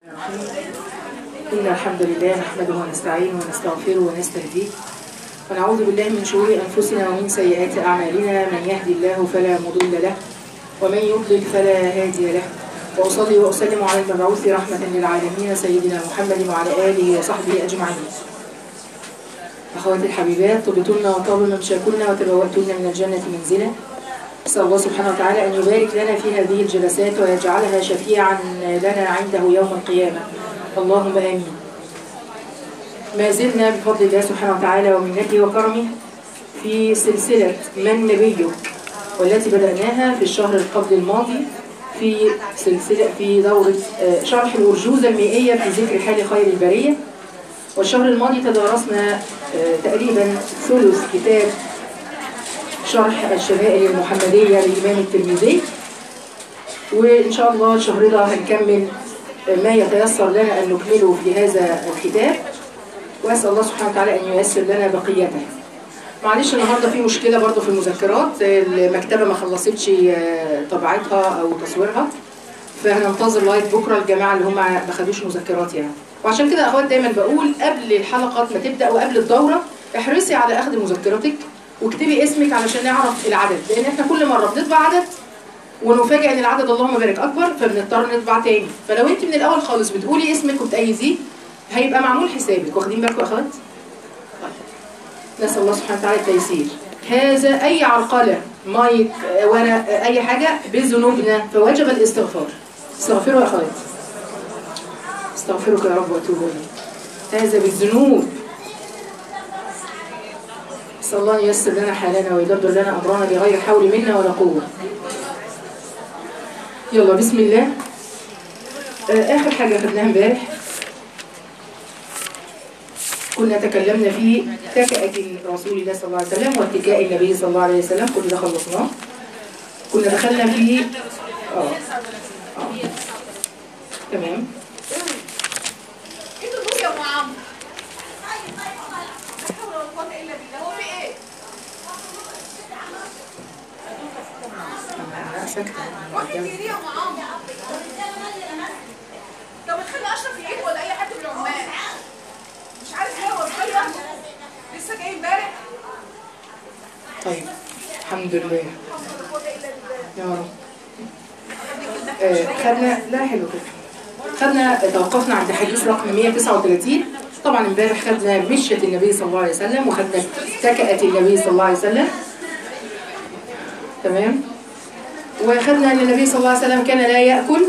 إن الحمد لله نحمده ونستعينه ونستغفره ونستهديه ونعوذ بالله من شرور أنفسنا ومن سيئات أعمالنا من يهدي الله فلا مضل له ومن يضلل فلا هادي له وأصلي وأسلم على المبعوث رحمة للعالمين سيدنا محمد وعلى آله وصحبه أجمعين أخواتي الحبيبات طبتن وطاب ممشاكن وتبوأتن من الجنة منزلا أسأل الله سبحانه وتعالى أن يبارك لنا في هذه الجلسات ويجعلها شفيعا لنا عنده يوم القيامة اللهم آمين ما زلنا بفضل الله سبحانه وتعالى ومنته وكرمه في سلسلة من نبيه والتي بدأناها في الشهر القبل الماضي في سلسلة في دورة آه، شرح الأرجوزة المائية في ذكر حال خير البرية والشهر الماضي تدارسنا آه، تقريبا ثلث كتاب شرح الشمائل المحمدية للإمام الترمذي وإن شاء الله الشهر ده هنكمل ما يتيسر لنا أن نكمله في هذا الكتاب وأسأل الله سبحانه وتعالى أن ييسر لنا بقيته معلش النهارده في مشكلة برضه في المذكرات المكتبة ما خلصتش آه، طبعتها أو تصويرها فهننتظر لغاية بكرة الجماعة اللي هم ما خدوش مذكرات يعني وعشان كده يا أخوات دايما بقول قبل الحلقات ما تبدأ وقبل الدورة احرصي على أخذ مذكرتك واكتبي اسمك علشان نعرف العدد لأن احنا كل مرة بنطبع عدد ونفاجئ ان العدد اللهم بارك اكبر فبنضطر نطبع تاني فلو انت من الاول خالص بتقولي اسمك وتأيزيه هيبقى معمول حسابك واخدين بالكم يا اخوات طيب. نسال الله سبحانه وتعالى التيسير هذا اي عرقله مايك آه، ورق آه، اي حاجه بذنوبنا فوجب الاستغفار استغفروا يا اخوات استغفرك يا رب واتوب اليك هذا بالذنوب نسال الله ان ييسر لنا حالنا ويدبر لنا امرنا بغير حول منا ولا قوه يلا بسم الله آه، آخر حاجة خدناها امبارح كنا تكلمنا في تكأة رسول الله صلى الله عليه وسلم واتكاء النبي صلى الله عليه وسلم كل ده خلصناه كنا دخلنا في اه اه تمام انتوا دول يا ام عمرو لا حول ولا قوه الا بالله هو في ايه؟ أنا ساكتة روحي ديري يا ام عمرو طب تخلي اشرف يجيب ولا اي حد من العمال مش عارف ليه هو صغير لسه جاي امبارح طيب الحمد لله لا حول ولا قوه الا بالله يا رب آه، خدنا لا حلو كده خدنا توقفنا عند حديث رقم 139 طبعا امبارح خدنا مشية النبي صلى الله عليه وسلم وخدنا تكأة النبي صلى الله عليه وسلم تمام وخدنا ان النبي صلى الله عليه وسلم كان لا يأكل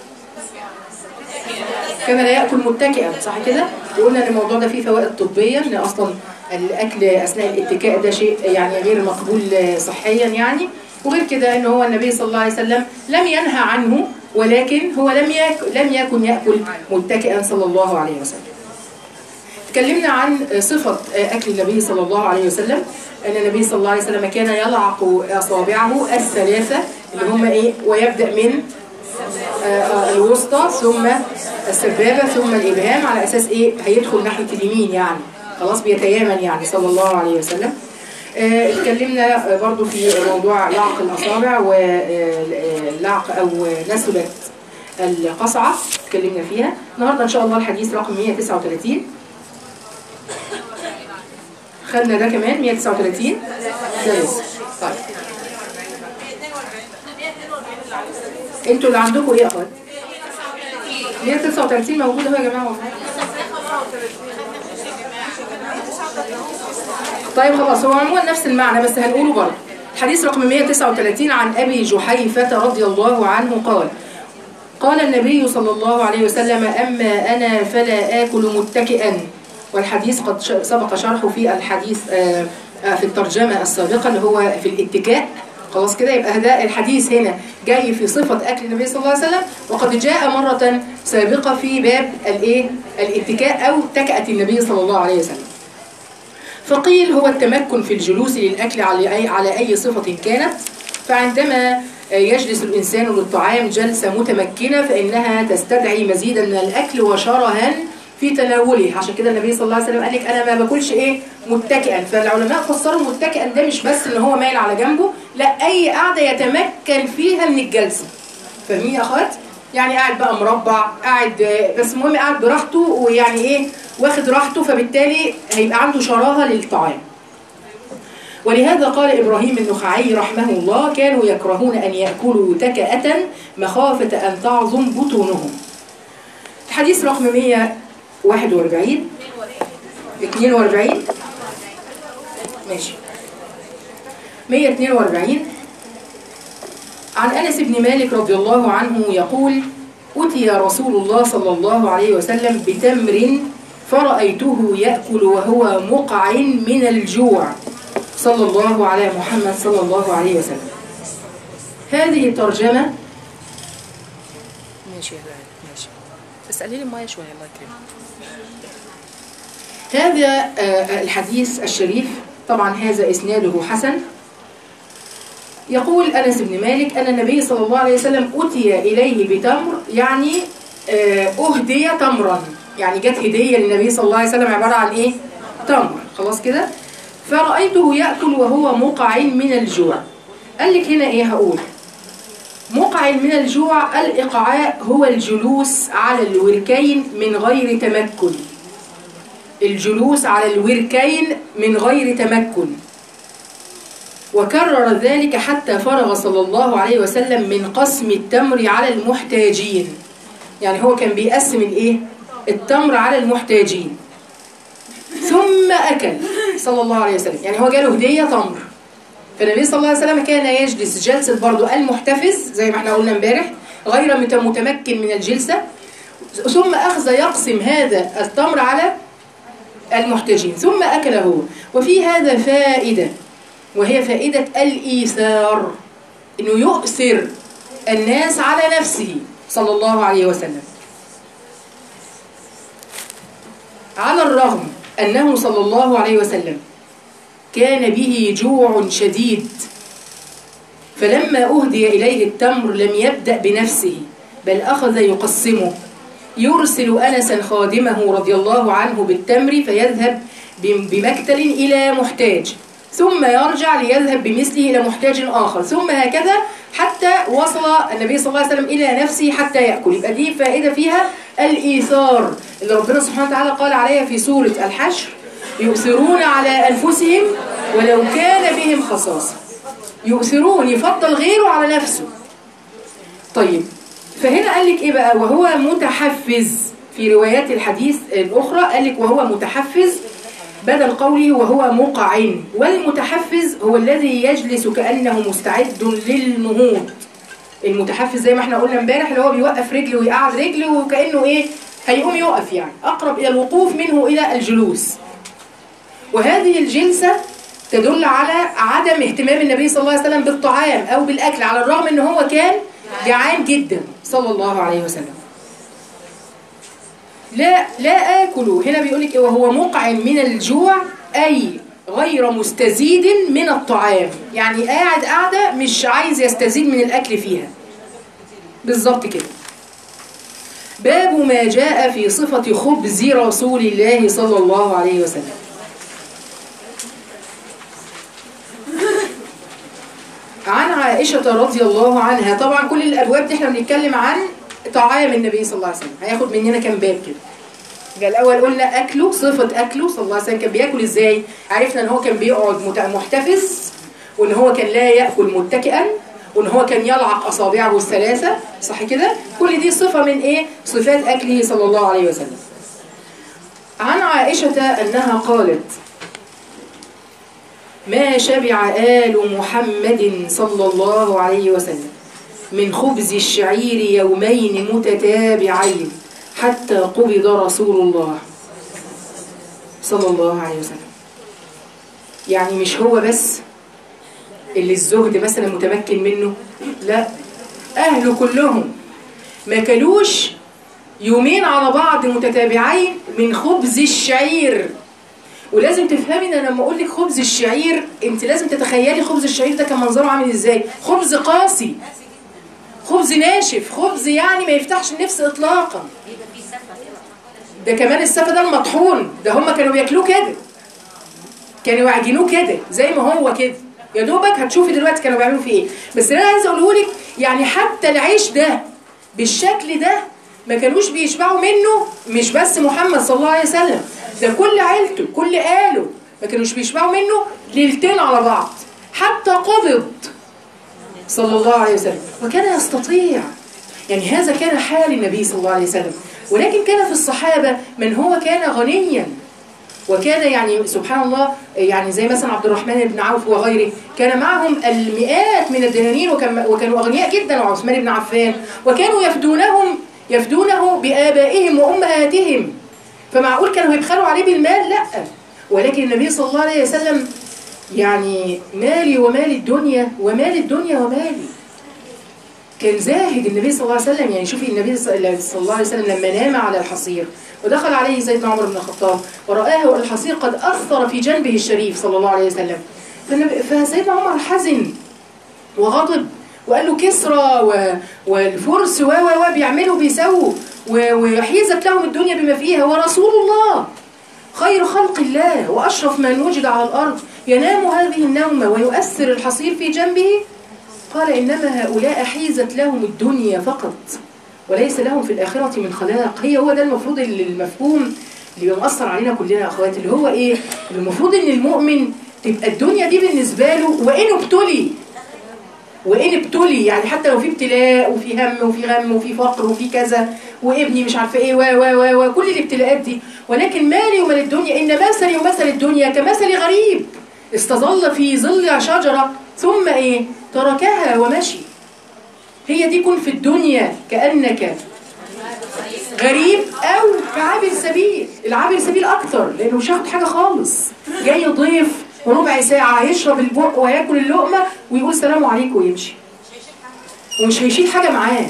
كان لا يأكل متكئا صح كده؟ وقلنا ان الموضوع ده فيه فوائد طبية ان اصلا الاكل اثناء الاتكاء ده شيء يعني غير مقبول صحيا يعني وغير كده ان هو النبي صلى الله عليه وسلم لم ينهى عنه ولكن هو لم يكن لم يكن يأكل متكئا صلى الله عليه وسلم. تكلمنا عن صفة أكل النبي صلى الله عليه وسلم أن النبي صلى الله عليه وسلم كان يلعق أصابعه الثلاثة اللي هم إيه ويبدأ من آه، آه، الوسطى ثم السبابة ثم الإبهام على أساس إيه هيدخل ناحية اليمين يعني خلاص بيتيامن يعني صلى الله عليه وسلم آه، اتكلمنا آه، برضو في موضوع لعق الأصابع ولعق أو نسبة القصعة اتكلمنا فيها النهاردة إن شاء الله الحديث رقم 139 خدنا ده كمان 139 ده لسه طيب انتوا اللي عندكم ايه يا اخوات 139 موجوده اهو يا جماعه والله طيب خلاص هو عموما نفس المعنى بس هنقوله برضه الحديث رقم 139 عن ابي جحيفه رضي الله عنه قال قال النبي صلى الله عليه وسلم أما أنا فلا آكل متكئا والحديث قد ش- سبق شرحه في الحديث آه، آه، في الترجمة السابقة اللي هو في الاتكاء خلاص كده يبقى ده الحديث هنا جاي في صفة أكل النبي صلى الله عليه وسلم وقد جاء مرة سابقة في باب الإيه الاتكاء أو تكأة النبي صلى الله عليه وسلم فقيل هو التمكن في الجلوس للأكل على أي, على أي صفة كانت فعندما يجلس الإنسان للطعام جلسة متمكنة فإنها تستدعي مزيدا من الأكل وشرها في تناوله عشان كده النبي صلى الله عليه وسلم قال لك أنا ما باكلش إيه متكئا فالعلماء فسروا متكئا ده مش بس إن هو مايل على جنبه لا أي قعدة يتمكن فيها من الجلسة فاهمين يا أخوات؟ يعني قاعد بقى مربع قاعد آه، بس المهم قاعد براحته ويعني ايه واخد راحته فبالتالي هيبقى عنده شراهه للطعام ولهذا قال إبراهيم النخعي رحمه الله كانوا يكرهون أن يأكلوا تكأة مخافة أن تعظم بطونهم الحديث رقم 141 42 ماشي 142 عن أنس بن مالك رضي الله عنه يقول أتي رسول الله صلى الله عليه وسلم بتمر فرأيته يأكل وهو مقع من الجوع صلى الله على محمد صلى الله عليه وسلم هذه الترجمة ماشي يا بنات، ماشي بس قللي المية شوية الله يكرمك هذا آه، الحديث الشريف طبعا هذا إسناده حسن يقول أنس بن مالك أن النبي صلى الله عليه وسلم أتي إليه بتمر يعني آه، أهدي تمرا يعني جت هدية للنبي صلى الله عليه وسلم عبارة عن إيه؟ تمر خلاص كده فرأيته يأكل وهو مقع من الجوع قال لك هنا إيه هقول مقع من الجوع الإقعاء هو الجلوس على الوركين من غير تمكن الجلوس على الوركين من غير تمكن وكرر ذلك حتى فرغ صلى الله عليه وسلم من قسم التمر على المحتاجين يعني هو كان بيقسم الايه التمر على المحتاجين ثم اكل صلى الله عليه وسلم يعني هو جاله هديه تمر فالنبي صلى الله عليه وسلم كان يجلس جلسه برضه المحتفز زي ما احنا قلنا امبارح غير مت- متمكن من الجلسه ثم اخذ يقسم هذا التمر على المحتاجين ثم اكل هو وفي هذا فائده وهي فائدة الإيثار إنه يؤثر الناس على نفسه صلى الله عليه وسلم على الرغم أنه صلى الله عليه وسلم كان به جوع شديد فلما أهدي إليه التمر لم يبدأ بنفسه بل أخذ يقسمه يرسل أنسا خادمه رضي الله عنه بالتمر فيذهب بم- بمكتل إلى محتاج ثم يرجع ليذهب بمثله إلى محتاج آخر ثم هكذا حتى وصل النبي صلى الله عليه وسلم إلى نفسه حتى يأكل يبقى دي فائدة فيها الإيثار اللي ربنا سبحانه وتعالى قال عليها في سورة الحشر يؤثرون على أنفسهم ولو كان بهم خصاصة يؤثرون يفضل غيره على نفسه طيب فهنا قال لك ايه بقى وهو متحفز في روايات الحديث الاخرى قال لك وهو متحفز بدل قوله وهو مقع والمتحفز هو الذي يجلس كانه مستعد للنهوض المتحفز زي ما احنا قلنا امبارح اللي هو بيوقف رجله ويقعد رجله وكانه ايه هيقوم يقف يعني اقرب الى الوقوف منه الى الجلوس وهذه الجلسه تدل على عدم اهتمام النبي صلى الله عليه وسلم بالطعام او بالاكل على الرغم ان هو كان جعان جدا صلى الله عليه وسلم لا لا اكل هنا بيقول لك وهو مقع من الجوع اي غير مستزيد من الطعام يعني قاعد قاعده مش عايز يستزيد من الاكل فيها بالظبط كده باب ما جاء في صفة خبز رسول الله صلى الله عليه وسلم عن عائشة رضي الله عنها طبعا كل الأبواب دي احنا بنتكلم عن طعام النبي صلى الله عليه وسلم هياخد مننا كام باب كده يبقى الأول قلنا أكله صفة أكله صلى الله عليه وسلم كان بياكل إزاي عرفنا إن هو كان بيقعد مت- محتفز وإن هو كان لا يأكل متكئا وإن هو كان يلعق أصابعه الثلاثة صح كده كل دي صفة من إيه صفات أكله صلى الله عليه وسلم عن عائشة أنها قالت ما شبع آل محمد صلى الله عليه وسلم من خبز الشعير يومين متتابعين حتى قبض رسول الله صلى الله عليه وسلم يعني مش هو بس اللي الزهد مثلا متمكن منه لا أهله كلهم ما كلوش يومين على بعض متتابعين من خبز الشعير ولازم تفهمي ان انا لما اقول لك خبز الشعير انت لازم تتخيلي خبز الشعير ده كان منظره عامل ازاي خبز قاسي خبز ناشف خبز يعني ما يفتحش النفس اطلاقا ده كمان السفه ده المطحون ده هم كانوا بياكلوه كده كانوا يعجنوه كده زي ما هو كده يا دوبك هتشوفي دلوقتي كانوا بيعملوا فيه ايه بس اللي انا عايزه اقوله لك يعني حتى العيش ده بالشكل ده ما كانوش بيشبعوا منه مش بس محمد صلى الله عليه وسلم ده كل عيلته كل آله ما كانوش بيشبعوا منه ليلتين على بعض حتى قبض صلى الله عليه وسلم وكان يستطيع يعني هذا كان حال النبي صلى الله عليه وسلم ولكن كان في الصحابة من هو كان غنيا وكان يعني سبحان الله يعني زي مثلا عبد الرحمن بن عوف وغيره كان معهم المئات من الدنانير وكان وكانوا اغنياء جدا وعثمان بن عفان وكانوا يفدونهم يفدونه بآبائهم وأمهاتهم فمعقول كانوا يبخلوا عليه بالمال لا ولكن النبي صلى الله عليه وسلم يعني مالي ومال الدنيا ومال الدنيا ومالي كان زاهد النبي صلى الله عليه وسلم يعني شوفي النبي صلى الله عليه وسلم لما نام على الحصير ودخل عليه سيدنا عمر بن الخطاب ورآه الحصير قد أثر في جنبه الشريف صلى الله عليه وسلم فسيدنا عمر حزن وغضب وقال له كسرى و... والفرس و و و بيعملوا بيسووا وحيزت لهم الدنيا بما فيها ورسول الله خير خلق الله وأشرف من وجد على الأرض ينام هذه النومة ويؤثر الحصير في جنبه قال إنما هؤلاء حيزت لهم الدنيا فقط وليس لهم في الآخرة من خلاق هي هو ده المفروض اللي المفهوم اللي بيأثر علينا كلنا أخوات اللي هو إيه المفروض إن المؤمن تبقى الدنيا دي بالنسبة له وإن ابتلي وإن ابتلي يعني حتى لو في ابتلاء وفي هم وفي غم وفي فقر وفي كذا وابني مش عارفه ايه و و و وكل الابتلاءات دي ولكن مالي ومال الدنيا ان مثلي ومثل الدنيا كمثل غريب استظل في ظل شجره ثم ايه تركها ومشي هي دي كن في الدنيا كانك غريب او كعابر سبيل العابر سبيل اكتر لانه مش هياخد حاجه خالص جاي ضيف ربع ساعة هيشرب البق وهياكل اللقمة ويقول سلام عليكم ويمشي ومش هيشيل حاجة معاه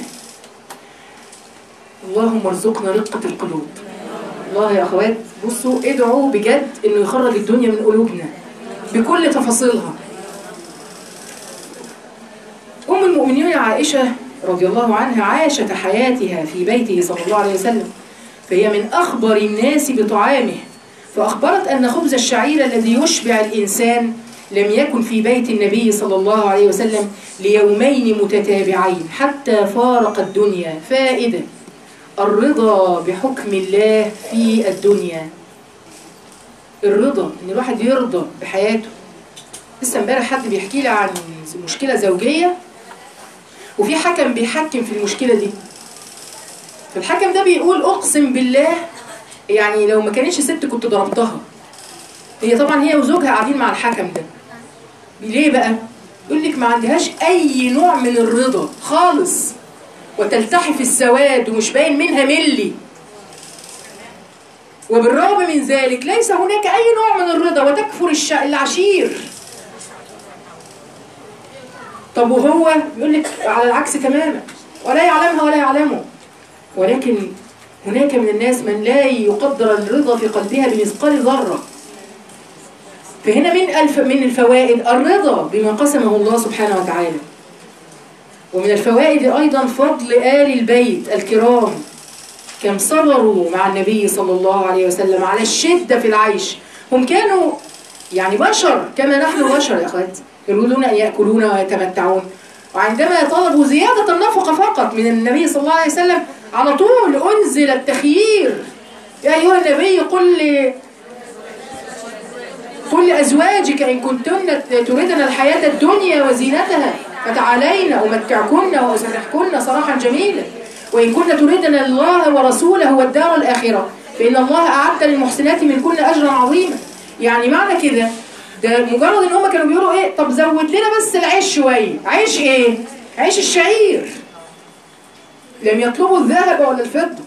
اللهم ارزقنا رقة القلوب الله يا أخوات بصوا ادعوا بجد إنه يخرج الدنيا من قلوبنا بكل تفاصيلها أم المؤمنين عائشة رضي الله عنها عاشت حياتها في بيته صلى الله عليه وسلم فهي من أخبر الناس بطعامه فأخبرت أن خبز الشعير الذي يشبع الإنسان لم يكن في بيت النبي صلى الله عليه وسلم ليومين متتابعين حتى فارق الدنيا فائدة الرضا بحكم الله في الدنيا الرضا ان الواحد يرضى بحياته لسه امبارح حد بيحكي لي عن مشكله زوجيه وفي حكم بيحكم في المشكله دي فالحكم ده بيقول اقسم بالله يعني لو ما كانتش ست كنت ضربتها هي طبعا هي وزوجها قاعدين مع الحكم ده ليه بقى يقول لك ما عندهاش اي نوع من الرضا خالص وتلتحف السواد ومش باين منها ملي وبالرغم من ذلك ليس هناك اي نوع من الرضا وتكفر الش... العشير طب وهو يقول لك على العكس تماما ولا يعلمها ولا يعلمه ولكن هناك من الناس من لا يقدر الرضا في قلبها بمثقال ذرة فهنا من الف من الفوائد الرضا بما قسمه الله سبحانه وتعالى ومن الفوائد أيضا فضل آل البيت الكرام كم صبروا مع النبي صلى الله عليه وسلم على الشدة في العيش هم كانوا يعني بشر كما نحن بشر يا أخوات يريدون أن يأكلون ويتمتعون وعندما طلبوا زيادة النفقة فقط من النبي صلى الله عليه وسلم على طول أنزل التخيير يا أيها النبي قل لي قل لأزواجك إن كنتن تريدن الحياة الدنيا وزينتها فتعالين أمتعكن وأسرحكن صراحا جميلا وإن كن تريدن الله ورسوله والدار الآخرة فإن الله أعد للمحسنات منكن أجرا عظيما يعني معنى كده ده مجرد ان هم كانوا بيقولوا ايه طب زود لنا بس العيش شويه عيش ايه عيش الشعير لم يطلبوا الذهب ولا الفضه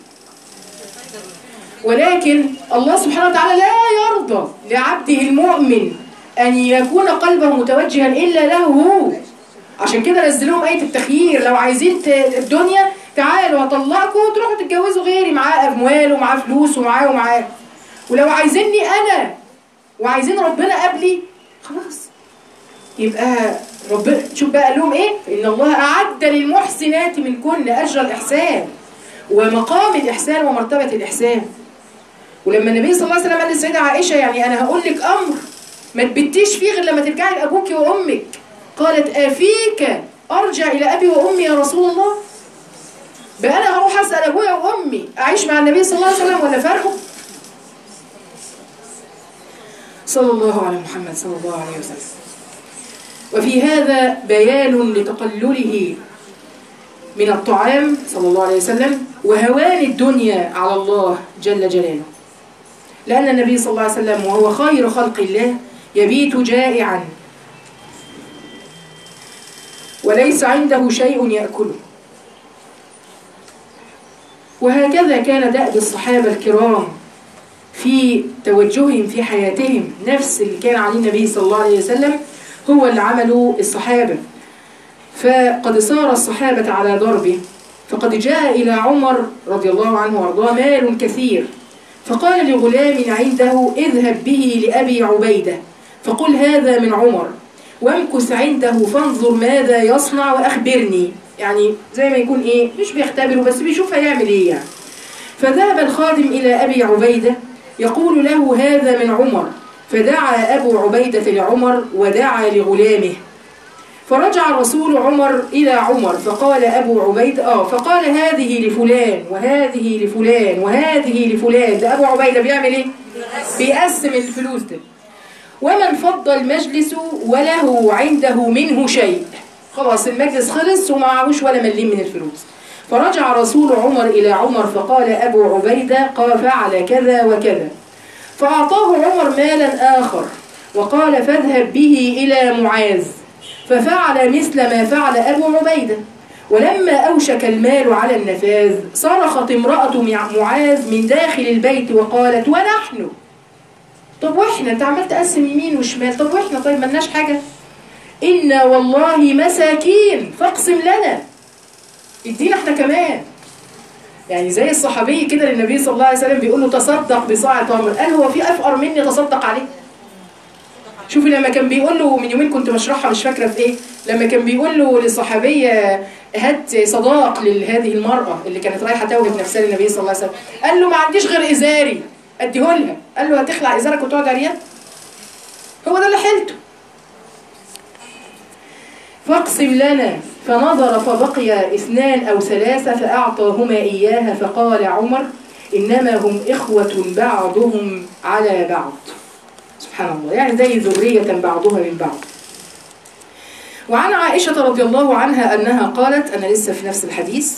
ولكن الله سبحانه وتعالى لا يرضى لعبده المؤمن ان يكون قلبه متوجها الا له هو عشان كده نزلهم ايه التخيير لو عايزين الدنيا تعالوا هطلقكم تروحوا تتجوزوا غيري معاه اموال ومعاه فلوس ومعاه ومعاه ولو عايزيني انا وعايزين ربنا قبلي خلاص يبقى ربنا شوف بقى قال لهم ايه ان الله اعد للمحسنات منكن اجر الاحسان ومقام الاحسان ومرتبه الاحسان ولما النبي صلى الله عليه وسلم قال للسيده عائشه يعني انا هقول لك امر ما تبتيش فيه غير لما ترجعي لابوك وامك قالت افيك ارجع الى ابي وامي يا رسول الله بقى انا هروح اسال ابويا وامي اعيش مع النبي صلى الله عليه وسلم ولا فارقه صلى الله على محمد صلى الله عليه وسلم وفي هذا بيان لتقلله من الطعام صلى الله عليه وسلم وهوان الدنيا على الله جل جلاله لأن النبي صلى الله عليه وسلم وهو خير خلق الله يبيت جائعا وليس عنده شيء يأكله وهكذا كان دأب الصحابة الكرام في توجههم في حياتهم نفس اللي كان عليه النبي صلى الله عليه وسلم هو اللي عمله الصحابة فقد صار الصحابة على ضربه فقد جاء إلى عمر رضي الله عنه وارضاه مال كثير فقال لغلام عنده اذهب به لأبي عبيدة فقل هذا من عمر وامكث عنده فانظر ماذا يصنع وأخبرني يعني زي ما يكون إيه مش بيختبره بس بيشوف هيعمل إيه يعني فذهب الخادم إلى أبي عبيدة يقول له هذا من عمر فدعا أبو عبيدة لعمر ودعا لغلامه فرجع رسول عمر إلى عمر فقال أبو عبيدة آه فقال هذه لفلان وهذه لفلان وهذه لفلان ده أبو عبيدة بيعمل إيه؟ بيقسم الفلوس ده ومن فض المجلس وله عنده منه شيء خلاص المجلس خلص ومعهوش ولا مليم من الفلوس فرجع رسول عمر إلى عمر فقال أبو عبيدة قال فعل كذا وكذا فأعطاه عمر مالا آخر وقال فاذهب به إلى معاذ ففعل مثل ما فعل أبو عبيدة ولما أوشك المال على النفاذ صرخت امرأة معاذ من داخل البيت وقالت ونحن طب واحنا انت عمال تقسم يمين وشمال طب واحنا طيب ملناش حاجة إنا والله مساكين فاقسم لنا ادينا احنا كمان يعني زي الصحابي كده للنبي صلى الله عليه وسلم بيقول له تصدق بصاع تمر قال هو في افقر مني تصدق عليه شوفي لما كان بيقول له من يومين كنت بشرحها مش فاكره في ايه لما كان بيقول له للصحابيه هات صداق لهذه المراه اللي كانت رايحه توهب نفسها للنبي صلى الله عليه وسلم قال له ما عنديش غير ازاري اديهولها قال له هتخلع ازارك وتقعد عريان هو ده اللي حيلته فاقسم لنا فنظر فبقي اثنان أو ثلاثة فأعطاهما إياها فقال عمر إنما هم إخوة بعضهم على بعض سبحان الله يعني زي ذرية بعضها من بعض وعن عائشة رضي الله عنها أنها قالت أنا لسه في نفس الحديث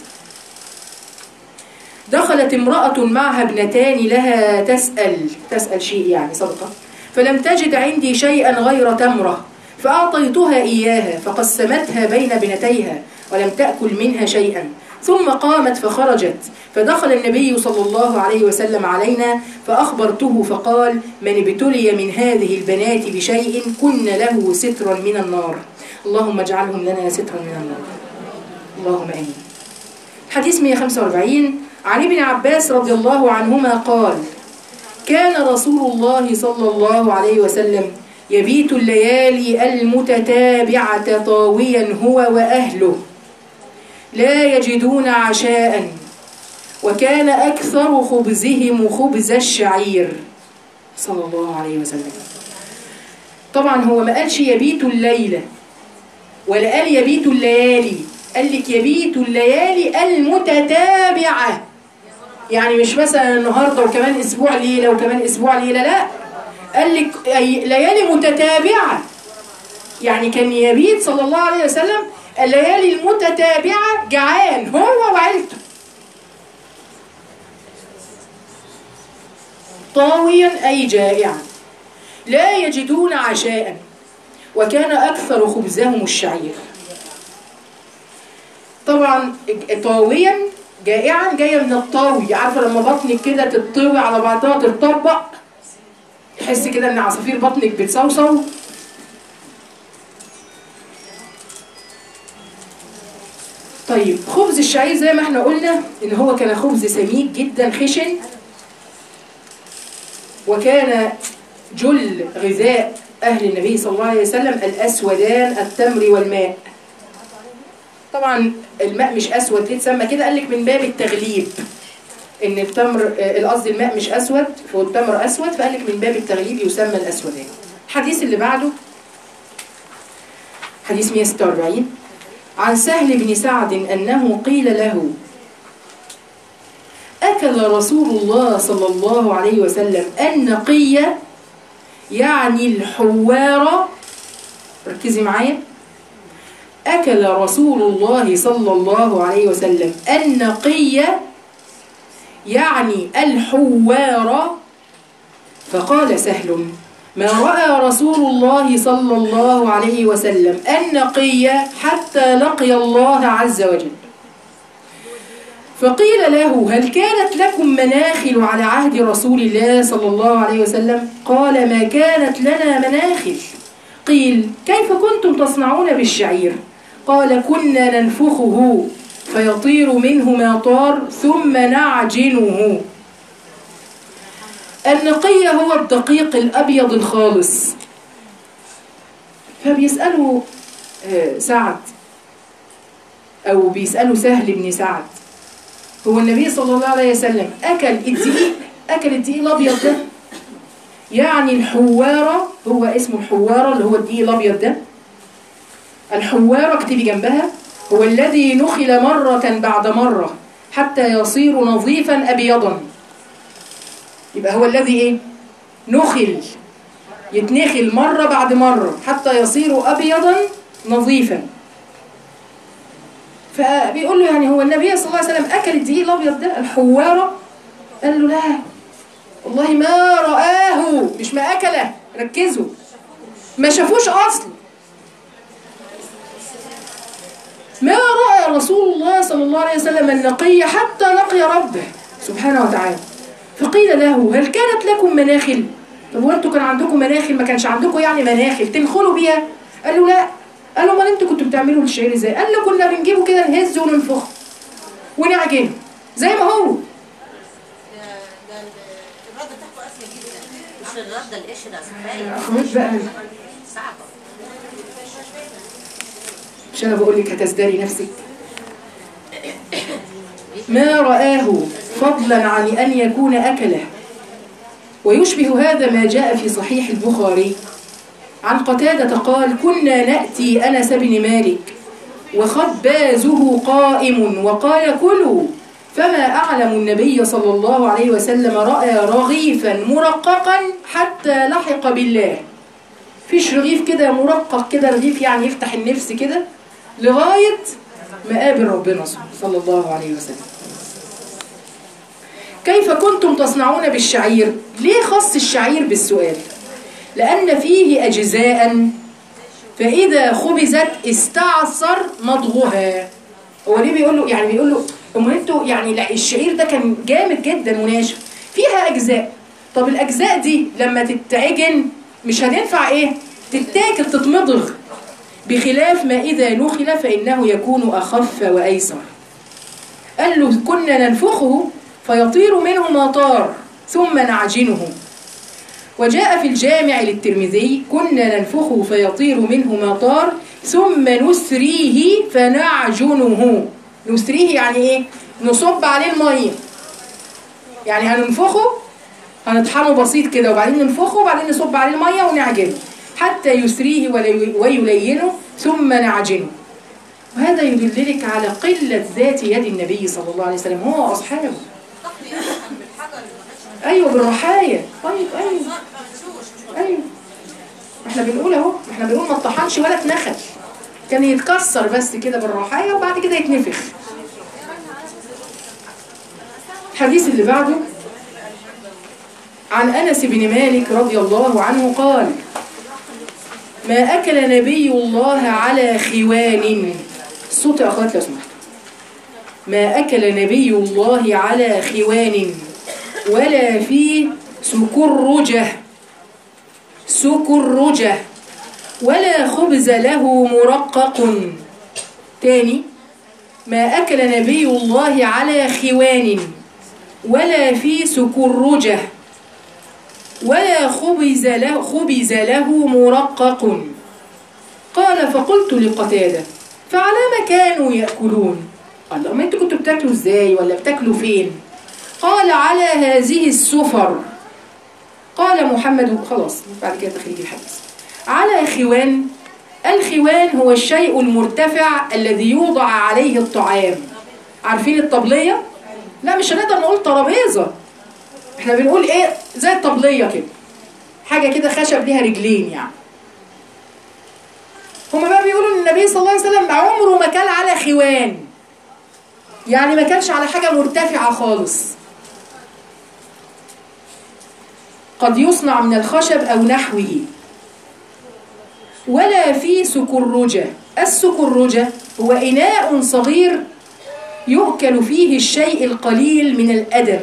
دخلت امرأة معها ابنتان لها تسأل تسأل شيء يعني صدقة فلم تجد عندي شيئا غير تمرة فأعطيتها إياها فقسمتها بين بنتيها ولم تأكل منها شيئا ثم قامت فخرجت فدخل النبي صلى الله عليه وسلم علينا فأخبرته فقال من ابتلي من هذه البنات بشيء كن له سترا من النار اللهم اجعلهم لنا سترا من النار اللهم آمين حديث 145 عن ابن عباس رضي الله عنهما قال كان رسول الله صلى الله عليه وسلم يبيت الليالي المتتابعة طاويا هو وأهله لا يجدون عشاء وكان أكثر خبزهم خبز الشعير صلى الله عليه وسلم طبعا هو ما قالش يبيت الليلة ولا قال يبيت الليالي قال لك يبيت الليالي المتتابعة يعني مش مثلا النهارده وكمان اسبوع ليله وكمان اسبوع ليله لا قال لك ليالي متتابعه يعني كان يبيت صلى الله عليه وسلم الليالي المتتابعه جعان هو وعيلته طاويا اي جائعا لا يجدون عشاء وكان اكثر خبزهم الشعير طبعا طاويا جائعا جايه من الطاوي عارفه لما بطنك كده تتطوي على بعضها تتطبق تحسي كده ان عصافير بطنك بتصوصو طيب خبز الشعير زي ما احنا قلنا ان هو كان خبز سميك جدا خشن وكان جل غذاء اهل النبي صلى الله عليه وسلم الاسودان التمر والماء طبعا الماء مش اسود ليه اتسمى كده قال لك من باب التغليب ان التمر قصدي الماء مش اسود والتمر اسود فقال لك من باب التغليب يسمى الاسودان الحديث اللي بعده حديث 146 عن سهل بن سعد انه قيل له أكل رسول الله صلى الله عليه وسلم النقية يعني الحوار ركزي معايا أكل رسول الله صلى الله عليه وسلم النقية يعني الحوار فقال سهل ما رأى رسول الله صلى الله عليه وسلم النقية حتى لقي الله عز وجل فقيل له هل كانت لكم مناخل على عهد رسول الله صلى الله عليه وسلم قال ما كانت لنا مناخل قيل كيف كنتم تصنعون بالشعير قال كنا ننفخه فيطير منه ما طار ثم نعجنه النقية هو الدقيق الأبيض الخالص فبيسألوا آه، سعد أو بيسألوا سهل بن سعد هو النبي صلى الله عليه وسلم أكل الدقيق أكل الدقيق الأبيض ده يعني الحوارة هو اسمه الحوارة اللي هو الدقيق الأبيض ده الحوارة اكتبي جنبها هو الذي نخل مرة بعد مرة حتى يصير نظيفا أبيضا يبقى هو الذي ايه نخل يتنخل مرة بعد مرة حتى يصير أبيضا نظيفا فبيقول له يعني هو النبي صلى الله عليه وسلم أكل الدقيق الأبيض ده الحوارة قال له لا والله ما رآه مش ما أكله ركزوا ما شافوش أصلا ما رأى رسول الله صلى الله عليه وسلم النقي حتى لقي ربه سبحانه وتعالى فقيل له هل كانت لكم مناخل طب وانتوا كان عندكم مناخل ما كانش عندكم يعني مناخل تنخلوا بيها قالوا لا قالوا امال انتوا كنتوا بتعملوا الشعير ازاي قال له كنا بنجيبه كده نهزه وننفخه ونعجنه زي ما هو ده ده الرده بتاعته قاسيه جدا مش الرده القشره صفايه اخوات بقى صعبه مش انا بقول لك هتزدري نفسك ما رآه فضلا عن أن يكون أكله ويشبه هذا ما جاء في صحيح البخاري عن قتادة قال كنا نأتي أنس بن مالك وخبازه قائم وقال كلوا فما أعلم النبي صلى الله عليه وسلم رأى رغيفا مرققا حتى لحق بالله فيش رغيف كده مرقق كده رغيف يعني يفتح النفس كده لغاية مقابل ربنا صلى الله عليه وسلم كيف كنتم تصنعون بالشعير ليه خص الشعير بالسؤال لأن فيه أجزاء فإذا خبزت استعصر مضغها هو ليه بيقول له يعني بيقول له امال انتوا يعني لا الشعير ده كان جامد جدا وناشف فيها أجزاء طب الأجزاء دي لما تتعجن مش هتنفع إيه تتاكل تتمضغ بخلاف ما إذا نخل فإنه يكون أخف وأيسر قال له كنا ننفخه فيطير منه ما طار ثم نعجنه وجاء في الجامع للترمذي كنا ننفخه فيطير منه ما طار ثم نسريه فنعجنه نسريه يعني ايه نصب عليه الميه يعني هننفخه هنطحنه بسيط كده وبعدين ننفخه وبعدين نصب عليه الميه ونعجنه حتى يسريه ولي- ويلينه ثم نعجنه وهذا يدللك على قلة ذات يد النبي صلى الله عليه وسلم هو وأصحابه تقضي اصلا بالحجر اللي ما أيوة بالرحاية طيب أيوة ما بتشوش أيوة ما احنا بنقول اهو ما احنا بنقول ما اتطحنش ولا اتنخل كان يتكسر بس كده بالرحاية وبعد كده يتنفخ الحديث اللي بعده عن أنس بن مالك رضي الله عنه قال ما أكل نبي الله على خوان الصوت يا أخوات لو سمحتوا ما أكل نبي الله على خوان ولا في سكرجة سكرجة ولا خبز له مرقق تاني ما أكل نبي الله على خوان ولا في سكرجة ولا خبز له, خبز له مرقق قال فقلت لقتادة فعلى ما كانوا يأكلون قال لهم انتوا كنتوا بتاكلوا ازاي ولا بتاكلوا فين قال على هذه السفر قال محمد خلاص بعد كده تخريج الحديث على خوان الخوان هو الشيء المرتفع الذي يوضع عليه الطعام عارفين الطبلية لا مش هنقدر نقول ترابيزه احنا بنقول ايه زي الطبليه كده حاجه كده خشب ليها رجلين يعني هما بقى بيقولوا ان النبي صلى الله عليه وسلم عمره ما كان على خوان يعني ما كانش على حاجه مرتفعه خالص قد يصنع من الخشب او نحوه ولا في سكرجة السكرجة هو إناء صغير يؤكل فيه الشيء القليل من الأدم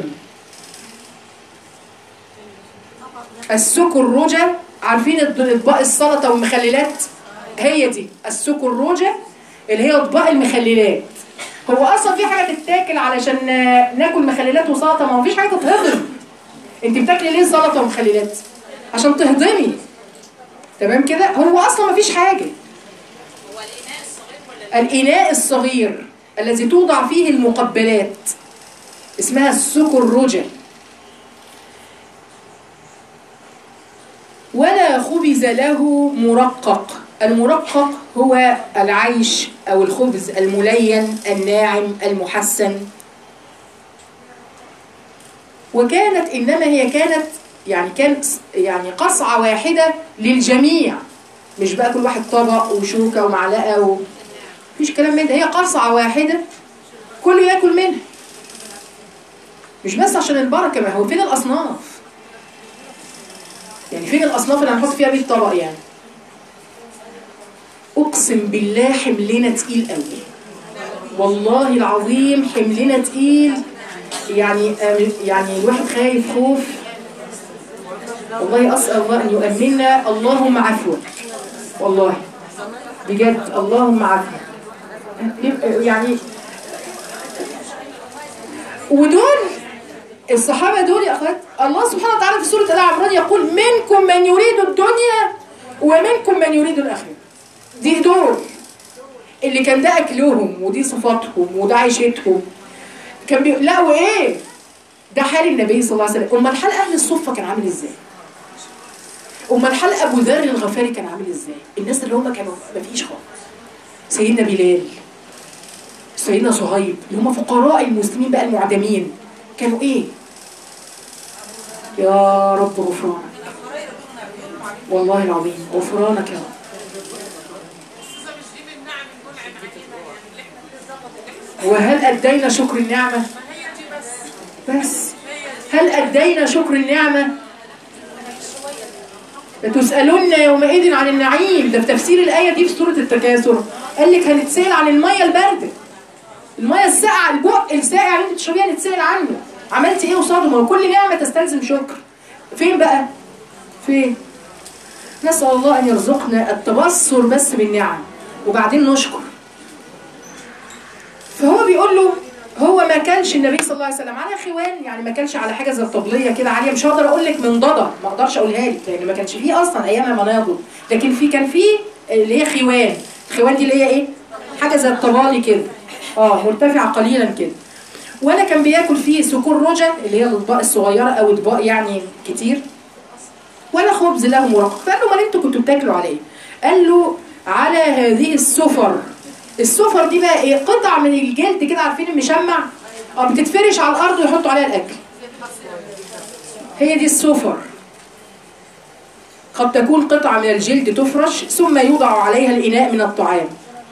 السكرجة عارفين اطباق السلطة والمخللات هي دي السكرجة اللي هي اطباق المخللات هو اصلا في حاجه تتاكل علشان ناكل مخللات وسلطه ما هو فيش حاجه تتهضم انت بتاكلي ليه سلطه ومخللات عشان تهضمي تمام كده هو اصلا ما فيش حاجه الإناء الصغير الذي توضع فيه المقبلات اسمها السكرجة ولا خبز له مرقق المرقق هو العيش أو الخبز الملين الناعم المحسن وكانت إنما هي كانت يعني كانت يعني قصعة واحدة للجميع مش بقى كل واحد طبق وشوكة ومعلقة و... مفيش كلام من ده هي قصعة واحدة كله ياكل منها مش بس عشان البركة ما هو فين الأصناف يعني فين الأصناف اللي هنحط فيها 100 طبق يعني أقسم بالله حملنا تقيل قوي والله العظيم حملنا تقيل يعني يعني الواحد خايف خوف والله أسأل الله أن يؤمننا اللهم عفوا والله بجد اللهم عفوا يعني ودول الصحابة دول يا أخوات الله سبحانه وتعالى في سورة آل عمران يقول منكم من يريد الدنيا ومنكم من يريد الآخرة دي دول اللي كان ده أكلهم ودي صفاتهم وده عيشتهم كان بي... لا وإيه ده حال النبي صلى الله عليه وسلم أمال حال أهل الصفة كان عامل إزاي أمال حال أبو ذر الغفاري كان عامل إزاي الناس اللي هم كانوا مفيش خالص سيدنا بلال سيدنا صهيب اللي هم فقراء المسلمين بقى المعدمين كانوا ايه يا رب غفرانك والله العظيم غفرانك يا رب وهل أدينا شكر النعمة بس هل أدينا شكر النعمة لتسألن يومئذ عن النعيم ده في تفسير الآية دي في سورة التكاثر قال لك هنتسأل عن المية الباردة المية الساقعة البق الساقع اللي انت تشربيها نتسأل عنه عملتي ايه قصاده ما هو كل نعمة تستلزم شكر فين بقى فين نسأل الله أن يرزقنا التبصر بس بالنعم وبعدين نشكر فهو بيقول له هو ما كانش النبي صلى الله عليه وسلم على خوان يعني ما كانش على حاجه زي الطبليه كده عاليه مش هقدر اقول لك من ضده ما اقدرش اقولها لك لان ما كانش فيه اصلا ايامها مناضل لكن في كان فيه اللي هي خوان الخوان دي اللي هي ايه حاجه زي الطبالي كده اه مرتفعه قليلا كده ولا كان بياكل فيه سكر رجل اللي هي الاطباق الصغيره او اطباق يعني كتير ولا خبز له مرقق فقال له امال انتوا كنتوا بتاكلوا على ايه قال له على هذه السفر السفر دي بقى ايه قطع من الجلد كده عارفين المشمع اه بتتفرش على الارض ويحطوا عليها الاكل هي دي السفر قد تكون قطعة من الجلد تفرش ثم يوضع عليها الإناء من الطعام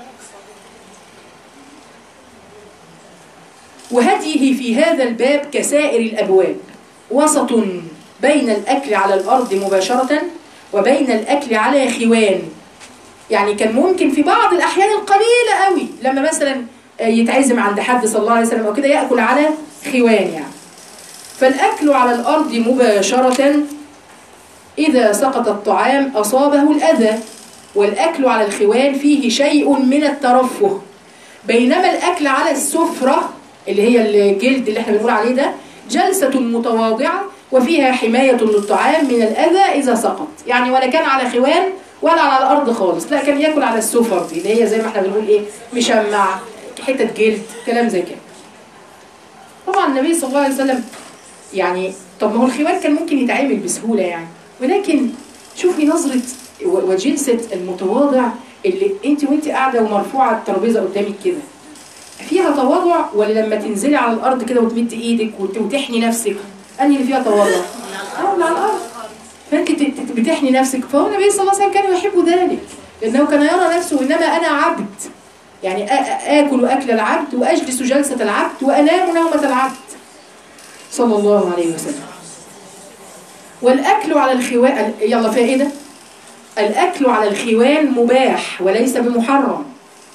وهديه في هذا الباب كسائر الأبواب وسط بين الأكل على الأرض مباشرة وبين الأكل على خوان يعني كان ممكن في بعض الأحيان القليلة قوي لما مثلا يتعزم عند حد صلى الله عليه وسلم أو كده يأكل على خوان يعني فالأكل على الأرض مباشرة إذا سقط الطعام أصابه الأذى والأكل على الخوان فيه شيء من الترفه بينما الأكل على السفرة اللي هي الجلد اللي احنا بنقول عليه ده جلسة متواضعة وفيها حماية للطعام من الأذى إذا سقط يعني ولا كان على خوان ولا على الأرض خالص لا كان يأكل على السفر دي اللي هي زي ما احنا بنقول إيه مشمع حتة جلد كلام زي كده طبعا النبي صلى الله عليه وسلم يعني طب ما هو الخوان كان ممكن يتعامل بسهولة يعني ولكن شوفي نظرة وجلسة المتواضع اللي انت وانت قاعدة ومرفوعة الترابيزة قدامك كده في فيها تواضع ولا لما تنزلي على الارض كده وتمد ايدك وت- وتحني نفسك انهي اللي فيها تواضع اه اللي على الارض فانت ت- ت- بتحني نفسك فهو النبي صلى الله عليه وسلم كان يحب ذلك لانه كان يرى نفسه انما انا عبد يعني آ- آ- اكل اكل العبد واجلس جلسه العبد وانام نومه العبد صلى الله عليه وسلم والاكل على الخوان يلا فائده الاكل على الخوان مباح وليس بمحرم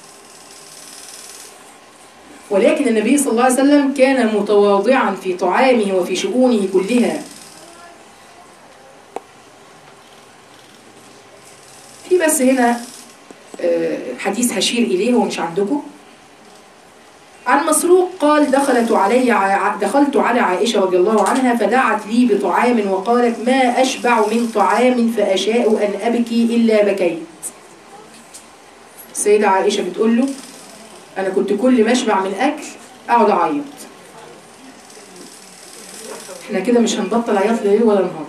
ولكن النبي صلى الله عليه وسلم كان متواضعا في طعامه وفي شؤونه كلها في بس هنا آه، حديث هشير إليه هو مش عندكم عن مسروق قال دخلت علي ع- دخلت على عائشة رضي الله عنها فدعت لي بطعام وقالت ما أشبع من طعام فأشاء أن أبكي إلا بكيت السيدة عائشة بتقول له أنا كنت كل ما أشبع من أكل أقعد أعيط إحنا كده مش هنبطل عياط ليل ولا نهار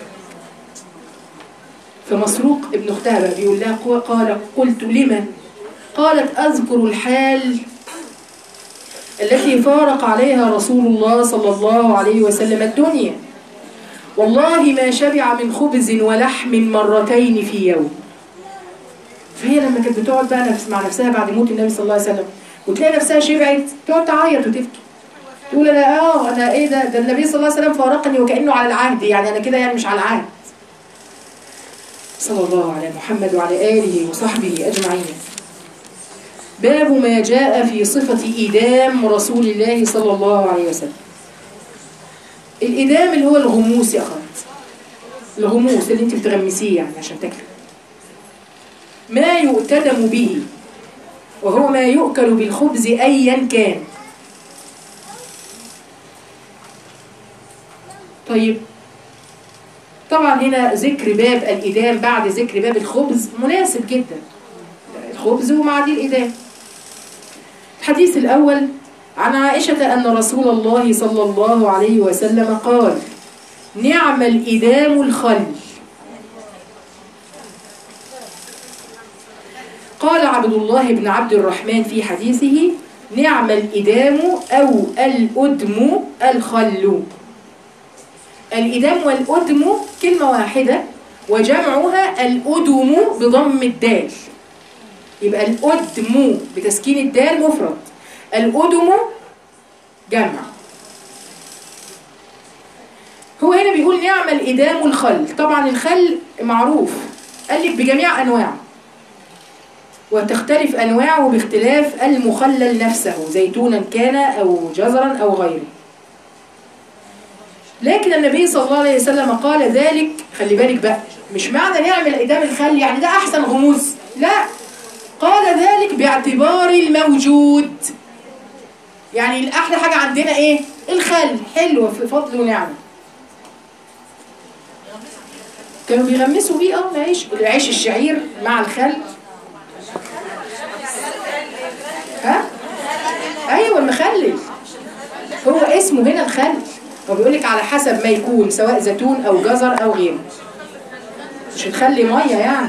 فمسروق ابن اختها بقى بيقول لها قو- قال قلت لما قالت أذكر الحال التي فارق عليها رسول الله صلى الله عليه وسلم الدنيا والله ما شبع من خبز ولحم مرتين في يوم فهي لما كانت بتقعد بقى نفس مع نفسها بعد موت النبي صلى الله عليه وسلم وتلاقي نفسها شبعت تقعد تعيط وتبكي تقول انا اه انا ايه ده ده النبي صلى الله عليه وسلم فارقني وكانه على العهد يعني انا كده يعني مش على العهد صلى الله على محمد وعلى اله وصحبه اجمعين باب ما جاء في صفة إيدام رسول الله صلى الله عليه وسلم الإيدام اللي هو الغموس يا أخوات الغموس اللي انت بتغمسيه يعني عشان تاكله ما يؤتدم به وهو ما يؤكل بالخبز أيا كان طيب طبعا هنا ذكر باب الإدام بعد ذكر باب الخبز مناسب جدا الخبز ومع دي الإدام الحديث الأول عن عائشة أن رسول الله صلى الله عليه وسلم قال نعم الإدام الخل قال عبد الله بن عبد الرحمن في حديثه نعم الإدام أو الأدم الخل الإدام والأدم كلمة واحدة وجمعها الأدم بضم الدال يبقى الأدم بتسكين الدال مفرد الأدم جمع هو هنا بيقول نعم الإدام الخل طبعا الخل معروف قال لك بجميع أنواعه وتختلف أنواعه باختلاف المخلل نفسه زيتونا كان أو جزرا أو غيره لكن النبي صلى الله عليه وسلم قال ذلك خلي بالك بقى مش معنى نعمل إدام الخل يعني ده أحسن غموس لا قال ذلك باعتبار الموجود يعني الأحلى حاجة عندنا إيه الخل حلو في فضل ونعمة كانوا بيغمسوا بيه اه العيش العيش الشعير مع الخل ها ايوه المخلل هو اسمه هنا الخل هو بيقول لك على حسب ما يكون سواء زيتون او جزر او غيره مش نخلي ميه يعني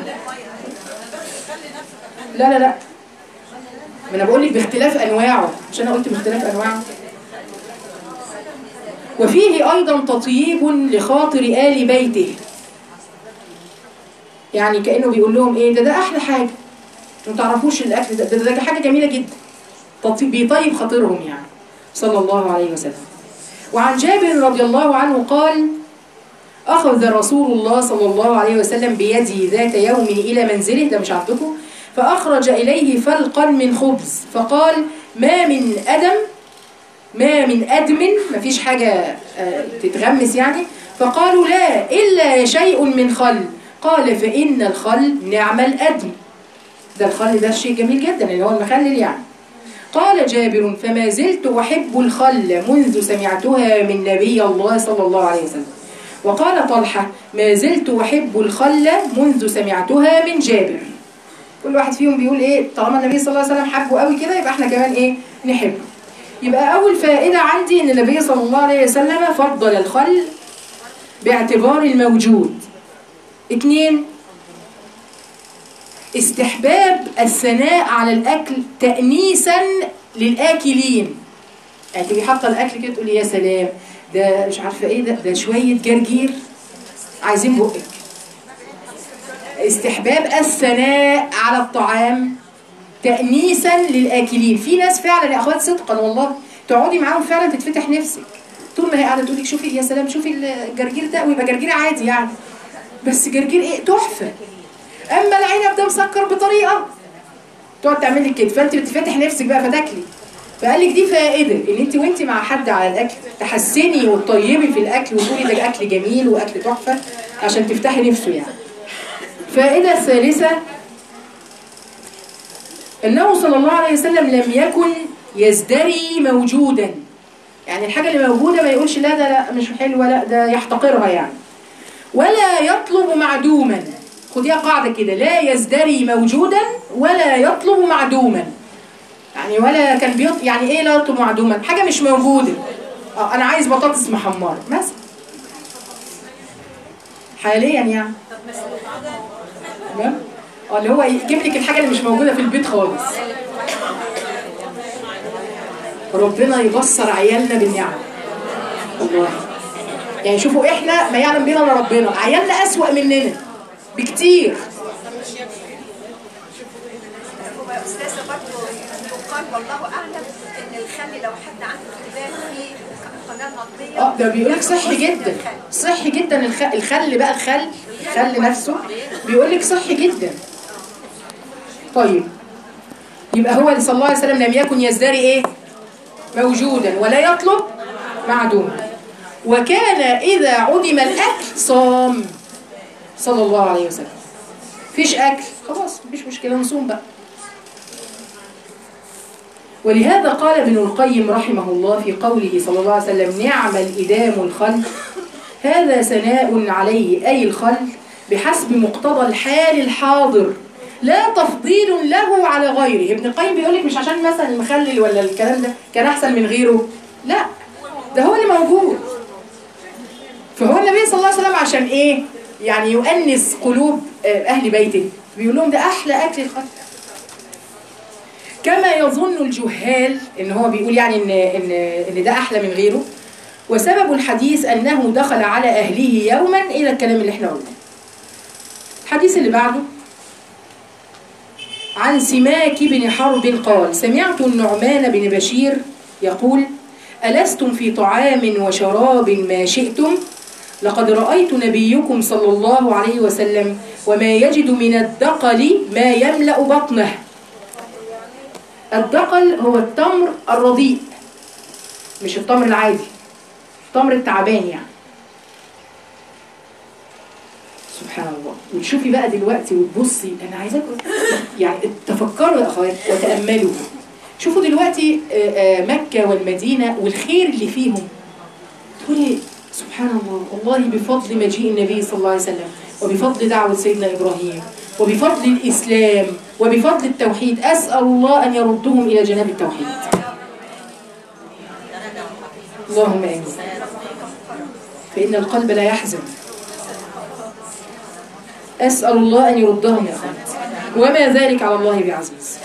لا لا لا ما انا بقول لك باختلاف انواعه مش انا قلت باختلاف انواعه وفيه ايضا تطييب لخاطر ال بيته يعني كانه بيقول لهم ايه ده ده احلى حاجه ما تعرفوش الاكل ده ده, ده حاجه جميله جدا تطيب بيطيب خاطرهم يعني صلى الله عليه وسلم وعن جابر رضي الله عنه قال أخذ رسول الله صلى الله عليه وسلم بيدي ذات يوم إلى منزله ده مش عندكم فأخرج إليه فلقا من خبز فقال ما من أدم ما من أدم مفيش حاجة آه، تتغمس يعني فقالوا لا إلا شيء من خل قال فإن الخل نعم الأدم ده الخل ده شيء جميل جدا اللي هو المخلل يعني قال جابر فما زلت أحب الخل منذ سمعتها من نبي الله صلى الله عليه وسلم وقال طلحة ما زلت أحب الخل منذ سمعتها من جابر كل واحد فيهم بيقول ايه طالما النبي صلى الله عليه وسلم حبه قوي كده يبقى احنا كمان ايه نحبه يبقى أول فائدة عندي إن النبي صلى الله عليه وسلم فضل الخل باعتبار الموجود اتنين استحباب الثناء على الأكل تأنيسا للآكلين يعني تبقي حاطة الأكل كده تقولي يا سلام ده مش عارفة إيه ده ده شوية جرجير عايزين بقك استحباب الثناء على الطعام تأنيسا للآكلين في ناس فعلا يا أخوات صدقا والله تقعدي معاهم فعلا تتفتح نفسك طول ما هي قاعدة تقول لك شوفي يا سلام شوفي الجرجير ده ويبقى جرجير عادي يعني بس جرجير ايه تحفة اما العنب ده مسكر بطريقة تقعد تعمل لك كده فانت بتفتح نفسك بقى فتاكلي فقال لك دي فائدة ان انت وانت مع حد على الاكل تحسني وتطيبي في الاكل وتقولي ده اكل جميل واكل تحفة عشان تفتحي نفسه يعني فائدة الثالثة انه صلى الله عليه وسلم لم يكن يزدري موجودا يعني الحاجة اللي موجودة ما يقولش لا ده لا مش حلوة لا ده يحتقرها يعني ولا يطلب معدوما خديها قاعدة كده لا يزدري موجودا ولا يطلب معدوما يعني ولا كان بيط يعني ايه لا يطلب معدوما حاجة مش موجودة اه انا عايز بطاطس محمرة مثلا حاليا يعني تمام اه اللي هو يجيب لك الحاجة اللي مش موجودة في البيت خالص ربنا يبصر عيالنا بالنعم والله يعني شوفوا احنا ما يعلم بينا الا ربنا عيالنا اسوأ مننا بكتير هو يا استاذه برضه يقال والله اعلم ان الخل لو حد عنده اختلاف في قناه نقديه اه ده بيقول لك صحي جدا صحي جدا الخ... الخل بقى الخل الخل نفسه بيقول لك صحي جدا طيب يبقى هو صلى الله عليه وسلم لم يكن يزدري ايه موجودا ولا يطلب معدوما وكان إذا عدم الأكل صام صلى الله عليه وسلم فيش أكل خلاص مفيش مشكلة نصوم بقى ولهذا قال ابن القيم رحمه الله في قوله صلى الله عليه وسلم نعم الإدام الخل هذا ثناء عليه أي الخل بحسب مقتضى الحال الحاضر لا تفضيل له على غيره ابن القيم بيقول لك مش عشان مثلا المخلل ولا الكلام ده كان أحسن من غيره لا ده هو اللي موجود فهو النبي صلى الله عليه وسلم عشان ايه يعني يؤنس قلوب اهل بيته بيقول لهم ده احلى اكل الخلق كما يظن الجهال ان هو بيقول يعني ان ان ان ده احلى من غيره وسبب الحديث انه دخل على اهله يوما الى الكلام اللي احنا قلناه الحديث اللي بعده عن سماك بن حرب قال سمعت النعمان بن بشير يقول ألستم في طعام وشراب ما شئتم لقد رأيت نبيكم صلى الله عليه وسلم وما يجد من الدقل ما يملأ بطنه الدقل هو التمر الرديء مش التمر العادي التمر التعبان يعني سبحان الله وتشوفي بقى دلوقتي وتبصي انا عايزاكم يعني تفكروا يا اخوات وتاملوا شوفوا دلوقتي مكه والمدينه والخير اللي فيهم تقولي سبحان الله والله بفضل مجيء النبي صلى الله عليه وسلم وبفضل دعوة سيدنا إبراهيم وبفضل الإسلام وبفضل التوحيد أسأل الله أن يردهم إلى جناب التوحيد اللهم آمين فإن القلب لا يحزن أسأل الله أن يردهم يا أخوات وما ذلك على الله بعزيز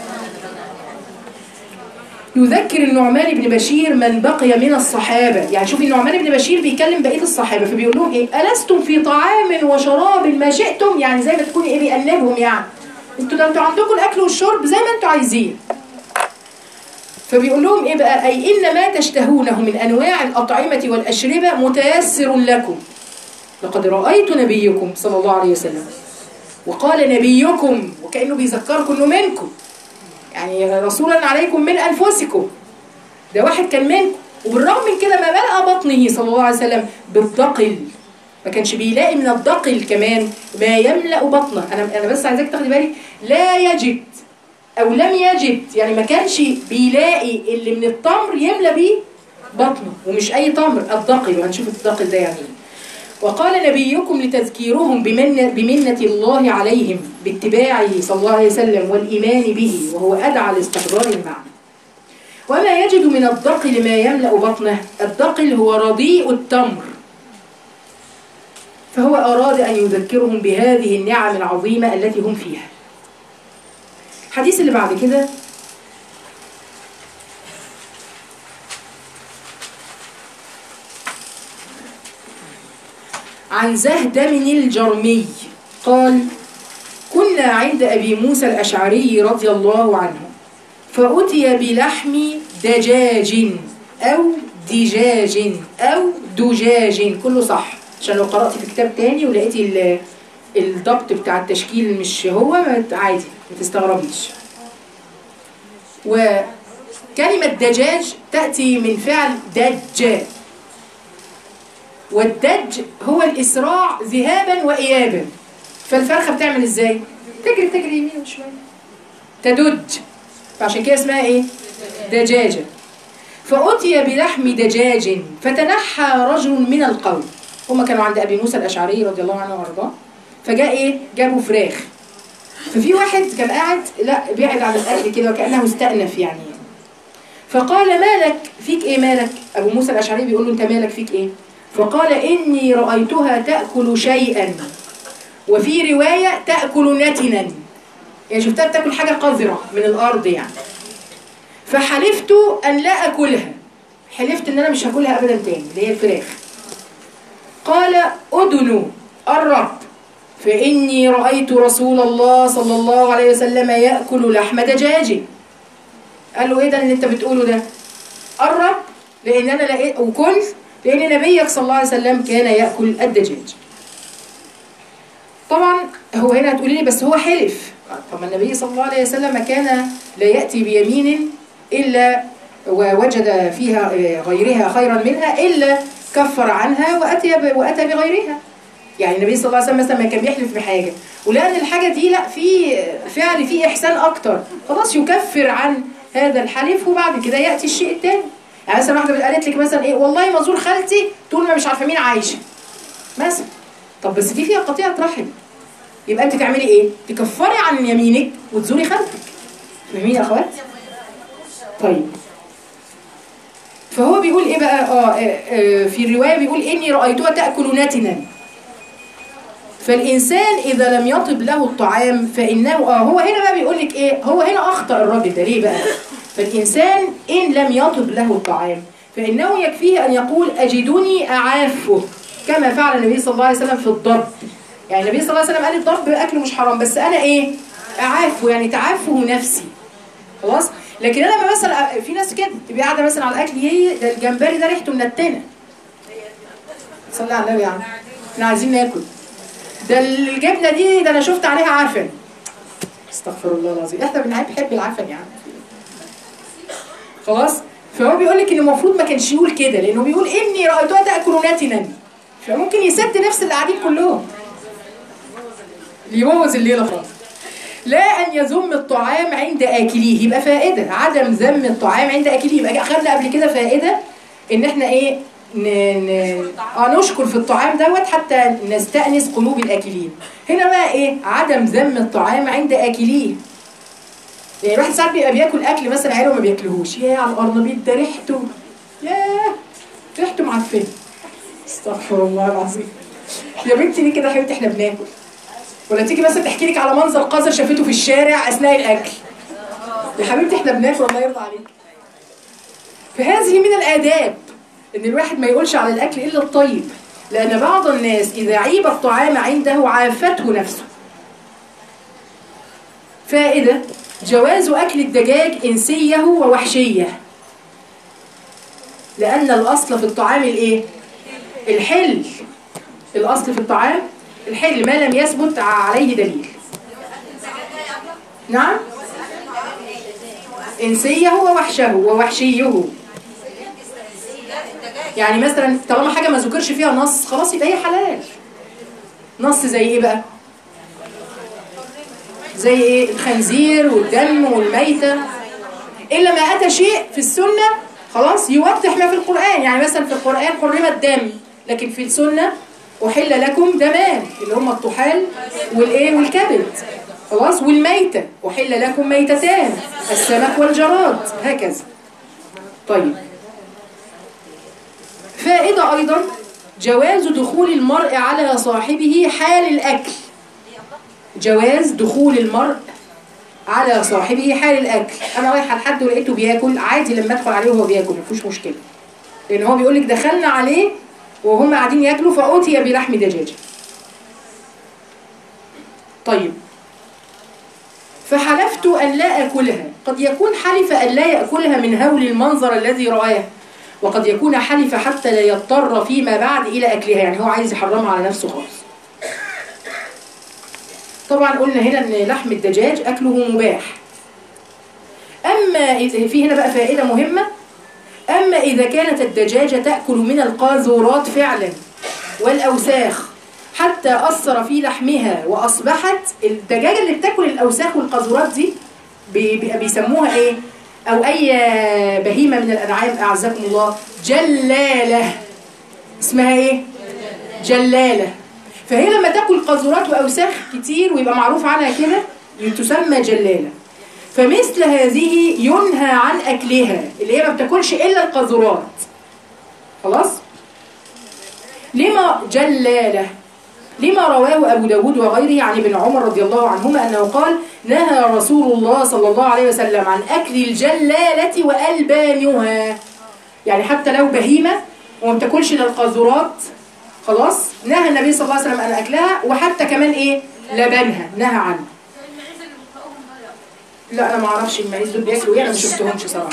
يذكر النعمان بن بشير من بقي من الصحابة يعني شوفي النعمان بن بشير بيكلم بقية الصحابة فبيقول لهم ايه ألستم في طعام وشراب ما شئتم يعني زي ما تكوني ايه بيقلبهم يعني انتوا ده انتوا عندكم الاكل والشرب زي ما انتوا عايزين فبيقول لهم ايه بقى اي ان ما تشتهونه من انواع الاطعمة والاشربة متيسر لكم لقد رأيت نبيكم صلى الله عليه وسلم وقال نبيكم وكأنه بيذكركم انه منكم يعني رسولا عليكم من أنفسكم ده واحد كان منكم وبالرغم من كده ما ملأ بطنه صلى الله عليه وسلم بالدقل ما كانش بيلاقي من الدقل كمان ما يملأ بطنه أنا أنا بس عايزاك تاخدي بالك لا يجد أو لم يجد يعني ما كانش بيلاقي اللي من التمر يملأ بيه بطنه ومش أي تمر الدقل وهنشوف الدقل ده يعني ايه وقال نبيكم لتذكيرهم بمنة, بمنة الله عليهم باتباعه صلى الله عليه وسلم والإيمان به وهو أدعى لاستحضار المعنى وما يجد من الدقل ما يملأ بطنه الدقل هو رديء التمر فهو أراد أن يذكرهم بهذه النعم العظيمة التي هم فيها الحديث اللي بعد كده عن زهدم الجرمي قال كنا عند أبي موسى الأشعري رضي الله عنه فأتي بلحم دجاج أو دجاج أو دجاج كله صح عشان لو قرأت في كتاب تاني ولقيتي ال- الضبط بتاع التشكيل مش هو ما ت- عادي ما تستغربيش وكلمة دجاج تأتي من فعل دج والدج هو الإسراع ذهابا وإيابا فالفرخة بتعمل إزاي؟ تجري تجري يمين وشمال تدج فعشان كده اسمها إيه؟ دجاجة فأتي بلحم دجاج فتنحى رجل من القوم هما كانوا عند أبي موسى الأشعري رضي الله عنه وأرضاه فجاء إيه؟ جابوا فراخ ففي واحد كان قاعد لا بعد عن الأكل كده وكأنه استأنف يعني فقال مالك فيك إيه مالك؟ أبو موسى الأشعري بيقول له أنت مالك فيك إيه؟ فقال إني رأيتها تأكل شيئا وفي رواية تأكل نتنا يعني شفتها بتاكل حاجة قذرة من الأرض يعني فحلفت أن لا أكلها حلفت أن أنا مش هاكلها أبدا تاني اللي هي الفراخ قال أدنوا الرب فإني رأيت رسول الله صلى الله عليه وسلم يأكل لحم دجاج قال له إيه ده اللي أنت بتقوله ده قرب لأن أنا لقيت وكل لأن نبيك صلى الله عليه وسلم كان يأكل الدجاج طبعا هو هنا هتقولي لي بس هو حلف طب النبي صلى الله عليه وسلم كان لا يأتي بيمين إلا ووجد فيها غيرها خيرا منها إلا كفر عنها وأتي ب- وأتى بغيرها يعني النبي صلى الله عليه وسلم مثلا ما كان بيحلف بحاجة ولأن الحاجة دي لا في فعل فيه إحسان أكتر خلاص يكفر عن هذا الحلف وبعد كده يأتي الشيء التاني يعني مثلا واحدة قالت لك مثلا إيه والله مزور خالتي طول ما مش عارفة مين عايشة مثلا طب بس دي فيها قطيعة رحم يبقى انت تعملي ايه تكفري عن يمينك وتزوري خالتك فاهمين يا اخوات طيب فهو بيقول ايه بقى اه آه، آه، في الروايه بيقول اني رايتها تاكل نتنا فالانسان اذا لم يطب له الطعام فانه اه هو هنا بقى بيقول لك ايه هو هنا اخطا الراجل ده ليه بقى فالانسان ان لم يطب له الطعام فانه يكفيه ان يقول اجدني اعافه كما فعل النبي صلى الله عليه وسلم في الضرب يعني النبي صلى الله عليه وسلم قال الضرب اكله مش حرام بس انا ايه اعافه يعني تعافه نفسي خلاص لكن انا لما مثلا في ناس كده تبقى قاعده مثلا على الاكل هي ده الجمبري ده ريحته منتنه صلي على النبي يا عم احنا عايزين ناكل ده الجبنه دي ده انا شفت عليها عفن استغفر الله العظيم احنا بنحب العفن يا عم خلاص فهو بيقول لك ان المفروض ما كانش يقول كده لانه بيقول اني رايتها تاكل نتنا فممكن يسد نفس اللي قاعدين كلهم يبوظ الليله خالص لا ان يذم الطعام عند اكليه يبقى فائده عدم ذم الطعام عند اكليه يبقى اخذنا قبل كده فائده ان احنا ايه ن... ن... اه نشكر في الطعام دوت حتى نستأنس قلوب الاكلين هنا بقى ايه عدم ذم الطعام عند اكليه يعني الواحد ساعات بيبقى بياكل اكل مثلا عيله ما بياكلهوش يا على القرنبيط ده ريحته ياه ريحته معفنه استغفر الله العظيم يا بنتي ليه كده يا حبيبتي احنا بناكل ولا تيجي مثلا تحكي لك على منظر قذر شافته في الشارع اثناء الاكل يا حبيبتي احنا بناكل الله يرضى عليك فهذه من الاداب ان الواحد ما يقولش على الاكل الا الطيب لان بعض الناس اذا عيب الطعام عنده عافته نفسه فائده جواز اكل الدجاج انسيه ووحشيه لان الاصل في الطعام الايه الحل الاصل في الطعام الحل ما لم يثبت عليه دليل نعم إنسيه ووحشه ووحشيه يعني مثلا طالما حاجة ما ذكرش فيها نص خلاص يبقى هي حلال نص زي ايه بقى زي ايه الخنزير والدم والميتة إلا ما أتى شيء في السنة خلاص يوضح ما في القرآن يعني مثلا في القرآن حرم الدم لكن في السنة أحل لكم دمان اللي هم الطحال والإيه والكبد خلاص والميتة أحل لكم ميتتان السمك والجراد هكذا طيب فائدة أيضا جواز دخول المرء على صاحبه حال الأكل جواز دخول المرء على صاحبه حال الأكل أنا رايحة لحد ولقيته بياكل عادي لما أدخل عليه وهو بياكل مفيش مشكلة لأن هو بيقول لك دخلنا عليه وهم قاعدين ياكلوا فأتي بلحم دجاجة طيب فحلفت أن لا أكلها قد يكون حلف أن لا يأكلها من هول المنظر الذي رآه وقد يكون حلف حتى لا يضطر فيما بعد إلى أكلها يعني هو عايز يحرمها على نفسه خالص طبعا قلنا هنا أن لحم الدجاج أكله مباح أما إذا في هنا بقى فائدة مهمة أما إذا كانت الدجاجة تأكل من القاذورات فعلا والأوساخ حتى أثر في لحمها وأصبحت الدجاجة اللي بتاكل الأوساخ والقاذورات دي بي- بي- بيسموها إيه؟ أو أي بهيمة من الأنعام أعزكم الله جلالة اسمها إيه؟ جلالة فهي لما تاكل قاذورات وأوساخ كتير ويبقى معروف عنها كده تسمى جلالة فمثل هذه ينهى عن أكلها اللي هي ما بتاكلش إلا القاذورات خلاص؟ لما جلالة لما رواه أبو داود وغيره عن ابن عمر رضي الله عنهما أنه قال نهى رسول الله صلى الله عليه وسلم عن أكل الجلالة وألبانها يعني حتى لو بهيمة وما بتاكلش إلا القاذورات خلاص نهى النبي صلى الله عليه وسلم عن أكلها وحتى كمان إيه لبنها نهى عنه لا انا ما اعرفش المعيز دول بياكلوا ايه انا ما شفتهمش صراحه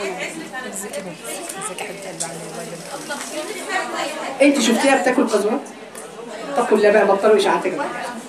انت شفتيها بتاكل قزوات تاكل لا بقى بطلوا اشاعات يا جماعه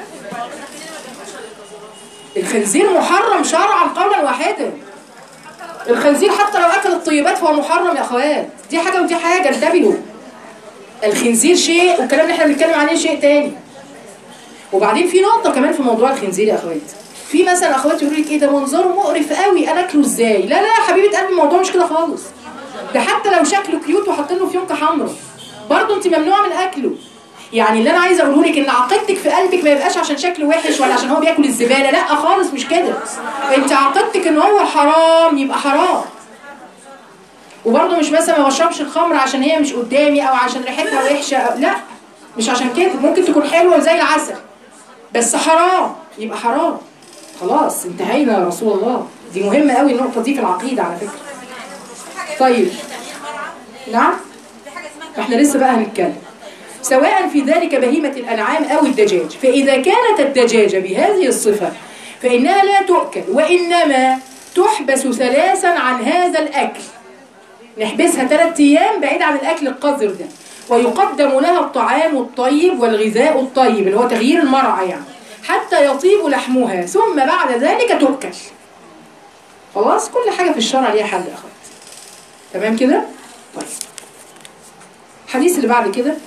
الخنزير محرم شرعا قولا واحدا الخنزير حتى لو اكل الطيبات فهو محرم يا اخوات دي حاجه ودي حاجه انتبهوا الخنزير شيء والكلام اللي احنا بنتكلم عليه شيء تاني وبعدين في نقطه كمان في موضوع الخنزير يا اخوات في مثلا اخوات يقولوا لك ايه ده منظره مقرف قوي انا اكله ازاي لا لا يا حبيبه قلبي الموضوع مش كده خالص ده حتى لو شكله كيوت وحاطين له فيونكه حمراء برضه انت ممنوعه من اكله يعني اللي انا عايزه اقوله لك ان عقيدتك في قلبك ما يبقاش عشان شكله وحش ولا عشان هو بياكل الزباله لا خالص مش كده انت عقيدتك ان هو حرام يبقى حرام وبرضه مش مثلا ما بشربش الخمر عشان هي مش قدامي او عشان ريحتها وحشه أو لا مش عشان كده ممكن تكون حلوه زي العسل بس حرام يبقى حرام خلاص انتهينا يا رسول الله دي مهمه قوي النقطه دي في العقيده على فكره طيب نعم احنا لسه بقى هنتكلم سواء في ذلك بهيمة الأنعام أو الدجاج فإذا كانت الدجاجة بهذه الصفة فإنها لا تؤكل وإنما تحبس ثلاثا عن هذا الأكل نحبسها ثلاثة أيام بعيد عن الأكل القذر ده ويقدم لها الطعام الطيب والغذاء الطيب اللي هو تغيير المرعى يعني حتى يطيب لحمها ثم بعد ذلك تؤكل خلاص كل حاجة في الشرع ليها حل يا أخوات تمام كده؟ طيب الحديث اللي بعد كده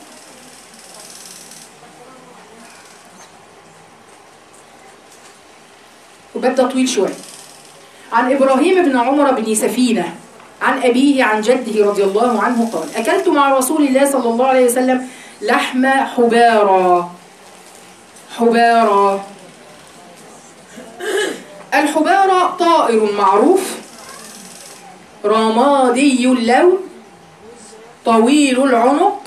وببدأ طويل شوية عن إبراهيم بن عمر بن سفينة عن أبيه عن جده رضي الله عنه قال أكلت مع رسول الله صلى الله عليه وسلم لحم حبارى حبارى الحبارى طائر معروف رمادي اللون طويل العنق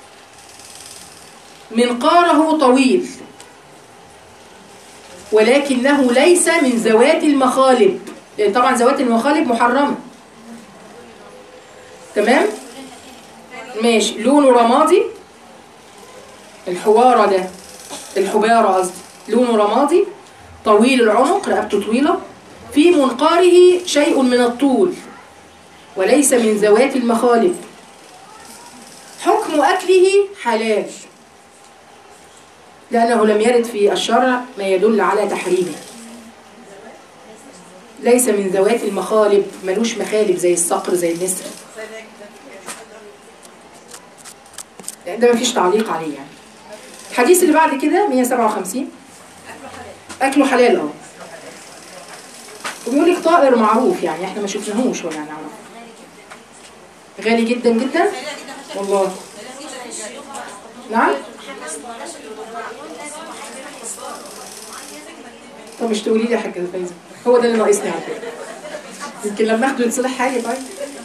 منقاره طويل ولكنه ليس من ذوات المخالب لأن طبعا ذوات المخالب محرمة تمام ماشي لونه رمادي الحوارة ده الحبارة قصدي لونه رمادي طويل العنق رقبته طويلة في منقاره شيء من الطول وليس من ذوات المخالب حكم أكله حلال لأنه لم يرد في الشرع ما يدل على تحريمه ليس من ذوات المخالب ملوش مخالب زي الصقر زي النسر ده مفيش تعليق عليه يعني الحديث اللي بعد كده 157 أكله حلال اه وبيقول لك طائر معروف يعني احنا ما شفناهوش ولا نعرفه غالي جدا جدا والله نعم طب مش تقولي لي يا حاجه فايزه هو ده اللي ناقصني على فكره يمكن لما اخده يتصلح حاجه طيب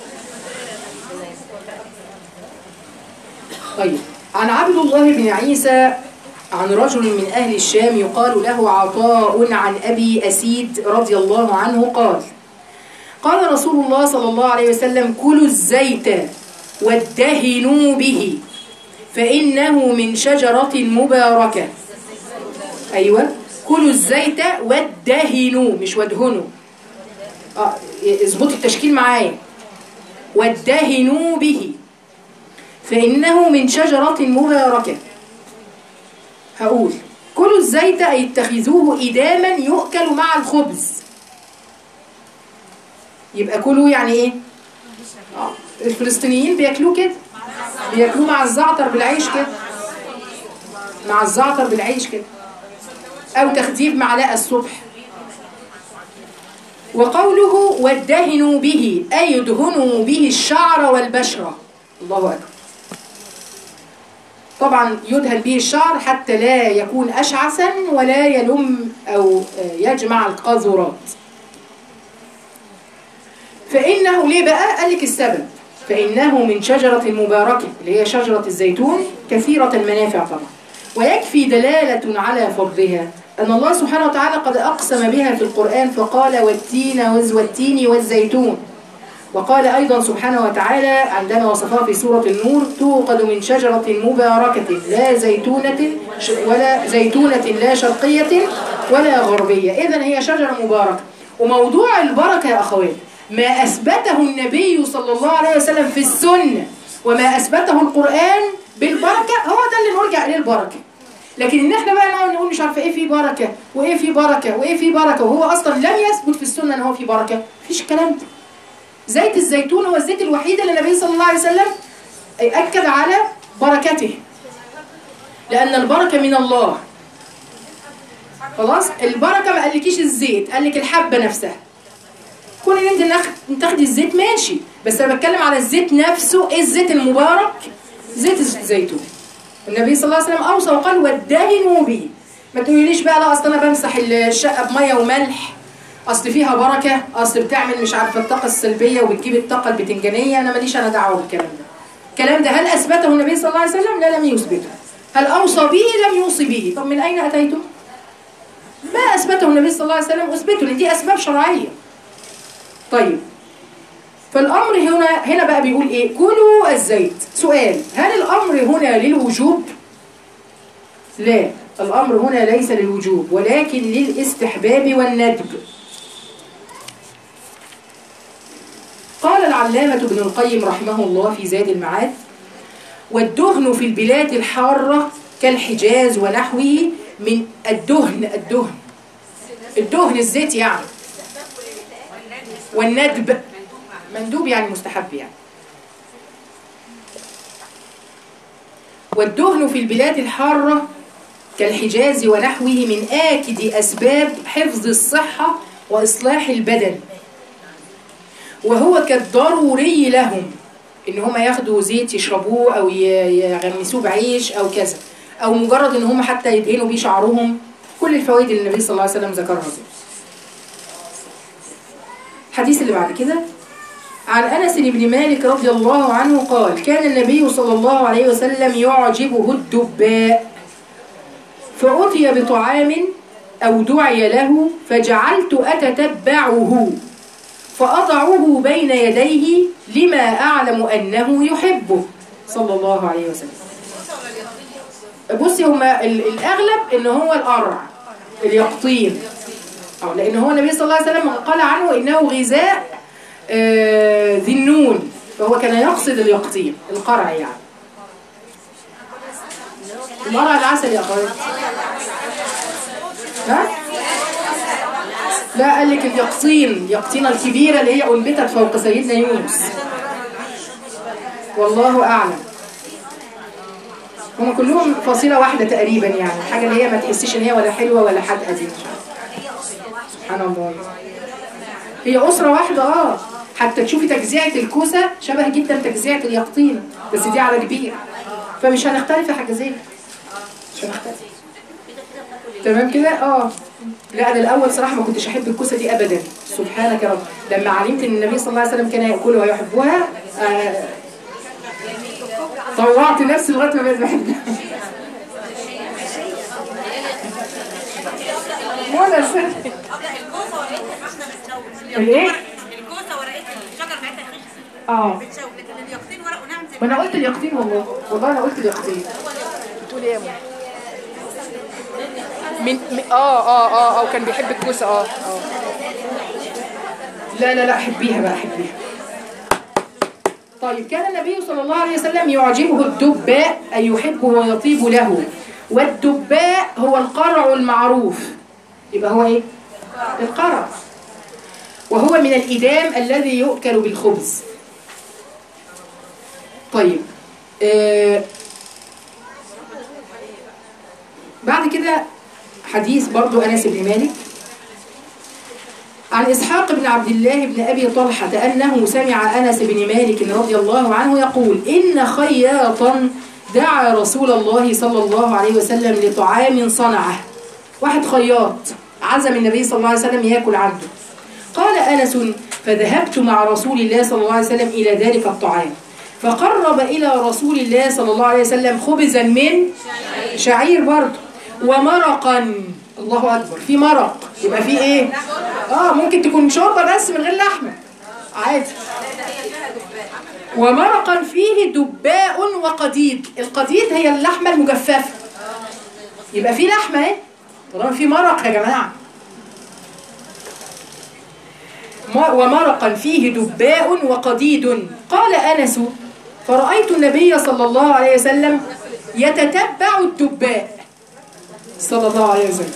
طيب عن عبد الله بن عيسى عن رجل من أهل الشام يقال له عطاء عن أبي أسيد رضي الله عنه قال قال رسول الله صلى الله عليه وسلم كلوا الزيت وادهنوا به فإنه من شجرة مباركة أيوة كلوا الزيت وادهنوا مش وادهنوا اه اظبطي التشكيل معايا وادهنوا به فإنه من شجرة مباركة هقول كلوا الزيت أي اتخذوه إداما يؤكل مع الخبز يبقى كلوا يعني إيه؟ آه. الفلسطينيين بياكلوه كده بياكلوه مع الزعتر بالعيش كده مع الزعتر بالعيش كده أو تخدير معلقة الصبح وقوله وادهنوا به أي ادهنوا به الشعر والبشرة الله أكبر طبعا يدهن به الشعر حتى لا يكون أشعثا ولا يلم أو يجمع القاذورات فإنه ليه بقى؟ قال لك السبب فإنه من شجرة مباركة اللي هي شجرة الزيتون كثيرة المنافع طبعا ويكفي دلالة على فضلها أن الله سبحانه وتعالى قد أقسم بها في القرآن فقال والتين والتين والزيتون وقال أيضا سبحانه وتعالى عندما وصفها في سورة النور توقد من شجرة مباركة لا زيتونة ولا زيتونة لا شرقية ولا غربية إذا هي شجرة مباركة وموضوع البركة يا أخوات ما أثبته النبي صلى الله عليه وسلم في السنة وما أثبته القرآن بالبركة هو ده اللي نرجع إليه البركة لكن ان احنا بقى نقعد نقول مش عارفه ايه في بركه وايه في بركه وايه في بركه وهو اصلا لم يثبت في السنه ان هو في بركه مفيش الكلام ده زيت الزيتون هو الزيت الوحيد اللي النبي صلى الله عليه وسلم اكد على بركته لان البركه من الله خلاص البركه ما قالكيش الزيت قال لك الحبه نفسها كون ان انت ناخد- تاخدي الزيت ماشي بس انا بتكلم على الزيت نفسه ايه الزيت المبارك زيت الزيتون النبي صلى الله عليه وسلم اوصى وقال وادهنوا به ما تقوليليش بقى لا اصل انا بمسح الشقه بميه وملح اصل فيها بركه اصل بتعمل مش عارفه الطاقه السلبيه وبتجيب الطاقه البتنجانيه انا ماليش انا دعوه بالكلام ده الكلام ده هل اثبته النبي صلى الله عليه وسلم لا لم يثبته هل اوصى به لم يوصي به طب من اين اتيتم ما اثبته النبي صلى الله عليه وسلم اثبته لان دي اسباب شرعيه طيب فالامر هنا هنا بقى بيقول ايه كلوا الزيت سؤال هل الامر هنا للوجوب لا الامر هنا ليس للوجوب ولكن للاستحباب والندب قال العلامة ابن القيم رحمه الله في زاد المعاد والدهن في البلاد الحارة كالحجاز ونحوه من الدهن الدهن الدهن الزيت يعني والندب مندوب يعني مستحب يعني والدهن في البلاد الحارة كالحجاز ونحوه من آكد أسباب حفظ الصحة وإصلاح البدن وهو كالضروري لهم إن هم ياخدوا زيت يشربوه أو ي- يغمسوه بعيش أو كذا أو مجرد إن هم حتى يدهنوا بيه شعرهم كل الفوائد اللي النبي صلى الله عليه وسلم ذكرها دي الحديث اللي بعد كده عن أنس بن مالك رضي الله عنه قال كان النبي صلى الله عليه وسلم يعجبه الدباء فأتي بطعام أو دعي له فجعلت أتتبعه فأضعه بين يديه لما أعلم أنه يحبه صلى الله عليه وسلم بصي هما ال- الأغلب إن هو القرع اليقطين أو لأن هو النبي صلى الله عليه وسلم قال عنه إنه غذاء آه، ذي النون فهو كان يقصد اليقطين القرع يعني القرع العسل يا أخوات ها؟ لا قال لك اليقطين اليقطينة الكبيرة اللي هي أنبتت فوق سيدنا يونس والله أعلم هم كلهم فصيلة واحدة تقريبا يعني حاجة اللي هي ما تحسيش ان هي ولا حلوة ولا حادقة دي سبحان الله هي أسرة واحدة اه حتى تشوفي تجزيعة الكوسة شبه جدا تجزيعة اليقطين بس دي على كبير فمش هنختلف يا حاجة زي مش هنختلف تمام كده اه لا انا الاول صراحه ما كنتش احب الكوسه دي ابدا سبحانك يا رب لما علمت ان النبي صلى الله عليه وسلم كان ياكلها ويحبها آه طوعت نفسي لغايه ما بقيت بحبها ولا سنة. الكوسه ورقتها احنا بتشوف الايه الكوسه ورقتها الشجر بتاعتها خشن اه بتشوف لكن اليقطين ورقه ناعم زي ما انا قلت اليقطين والله والله انا قلت اليقطين بتقول ايه يا منى؟ من من- اه اه اه اه كان بيحب الكوسه اه اه لا لا لا حبيها بقى حبيها طيب كان النبي صلى الله عليه وسلم يعجبه الدباء أي يحبه ويطيب له والدباء هو القرع المعروف يبقى هو ايه القرع وهو من الإدام الذي يؤكل بالخبز طيب آه بعد كده حديث برضو أنس بن مالك عن إسحاق بن عبد الله بن أبي طلحة أنه سمع أنس بن مالك رضي الله عنه يقول إن خياطا دعا رسول الله صلى الله عليه وسلم لطعام صنعه واحد خياط عزم النبي صلى الله عليه وسلم يأكل عنده قال أنس فذهبت مع رسول الله صلى الله عليه وسلم إلى ذلك الطعام فقرب إلى رسول الله صلى الله عليه وسلم خبزا من شعير برضه ومرقا الله أكبر في مرق يبقى في إيه؟ آه ممكن تكون شوربة بس من غير لحمة عادي ومرقا فيه دباء وقديد القديد هي اللحمة المجففة يبقى في لحمة اهي طالما في مرق يا جماعة م- ومرقا فيه دباء وقديد قال أنس فرأيت النبي صلى الله عليه وسلم يتتبع الدباء صلى الله عليه وسلم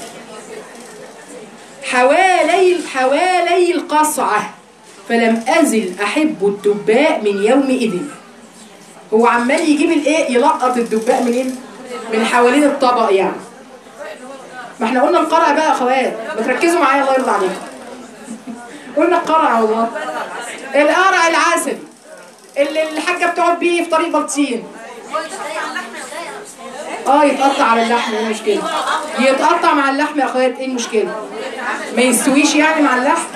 حوالي حوالي القصعة فلم أزل أحب الدباء من يومئذ هو عمال يجيب الايه يلقط الدباء منين من حوالين الطبق يعني ما احنا قلنا القرع بقى يا اخوات ما تركزوا معايا الله يرضى عليكم قلنا القرع والله القرع العسلي اللي الحاجه بتقعد بيه في طريق بطين اه يتقطع على اللحم ايه المشكله يتقطع مع اللحم يا اخوات ايه المشكله ما يستويش يعني مع اللحم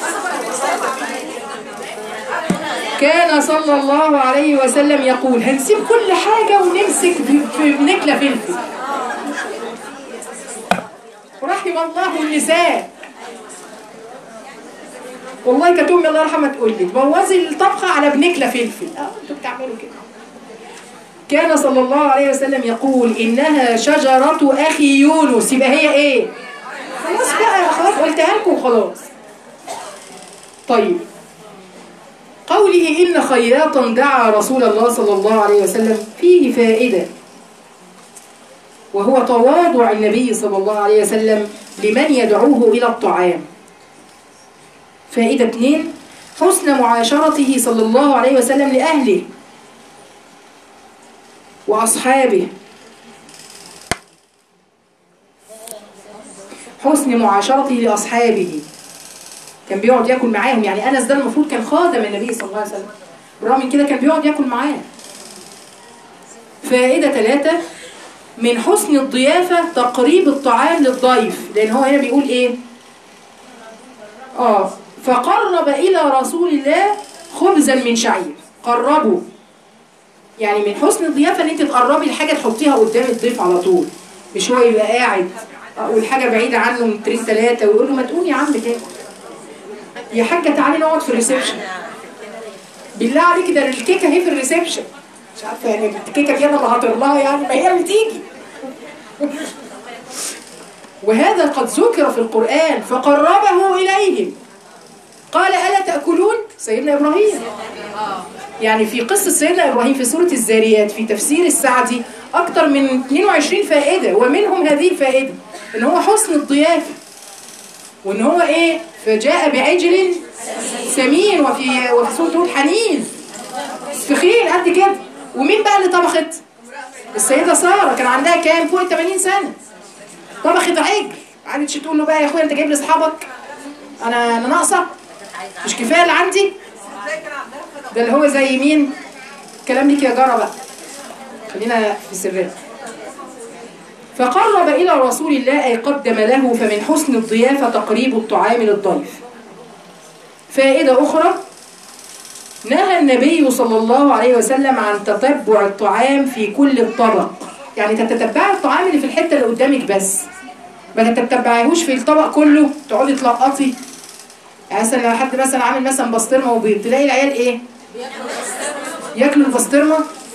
كان صلى الله عليه وسلم يقول هنسيب كل حاجة ونمسك في في نكلة فلفل رحم الله النساء والله كانت امي الله يرحمها تقول لي بوظي الطبخه على بنكله فلفل اه انتوا بتعملوا كده كان صلى الله عليه وسلم يقول انها شجره اخي يونس يبقى هي ايه خلاص بقى خلاص قلتها لكم وخلاص طيب قوله إن خياطا دعا رسول الله صلى الله عليه وسلم فيه فائدة وهو تواضع النبي صلى الله عليه وسلم لمن يدعوه إلى الطعام فائدة اثنين حسن معاشرته صلى الله عليه وسلم لأهله وأصحابه حسن معاشرته لأصحابه كان بيقعد ياكل معاهم يعني انس ده المفروض كان خادم النبي صلى الله عليه وسلم بالرغم من كده كان بيقعد ياكل معاه فائدة ثلاثة من حسن الضيافة تقريب الطعام للضيف لأن هو هنا بيقول إيه آه فقرب إلى رسول الله خبزا من شعير قربوا يعني من حسن الضيافة إن أنت تقربي الحاجة تحطيها قدام الضيف على طول مش هو يبقى قاعد آه، والحاجة بعيدة عنه مترين ثلاثة ويقول له ما تقوم يا عم تاني يا حاجة تعالي نقعد في الريسبشن بالله عليك ده الكيكة اهي في الريسبشن مش عارفة يعني الكيكة دي انا اللي هطير لها يعني ما هي اللي تيجي وهذا قد ذكر في القرآن فقربه إليهم قال ألا تأكلون سيدنا إبراهيم يعني في قصة سيدنا إبراهيم في سورة الزاريات في تفسير السعدي أكثر من 22 فائدة ومنهم هذه الفائدة إن هو حسن الضيافة وإن هو إيه فجاء بعجل سمين وفي وفي سورة هود حنين تخين قد كده ومين بقى اللي طبخت؟ السيدة سارة كان عندها كام؟ فوق ال 80 سنة طبخت عجل قعدتش تقول له بقى يا اخويا انت جايب لي اصحابك انا انا ناقصه مش كفايه اللي عندي ده اللي هو زي مين كلام ليك يا جاره بقى خلينا في سرنا فقرب إلى رسول الله أي قدم له فمن حسن الضيافة تقريب الطعام للضيف فائدة أخرى نهى النبي صلى الله عليه وسلم عن تتبع الطعام في كل الطبق يعني تتتبعي الطعام اللي في الحتة اللي قدامك بس ما تتبعيهوش في الطبق كله تقعدي تلقطي يعني مثلا لو حد مثلا عامل مثلا بسطرمه وبيض تلاقي العيال ايه ياكلوا البسطرمه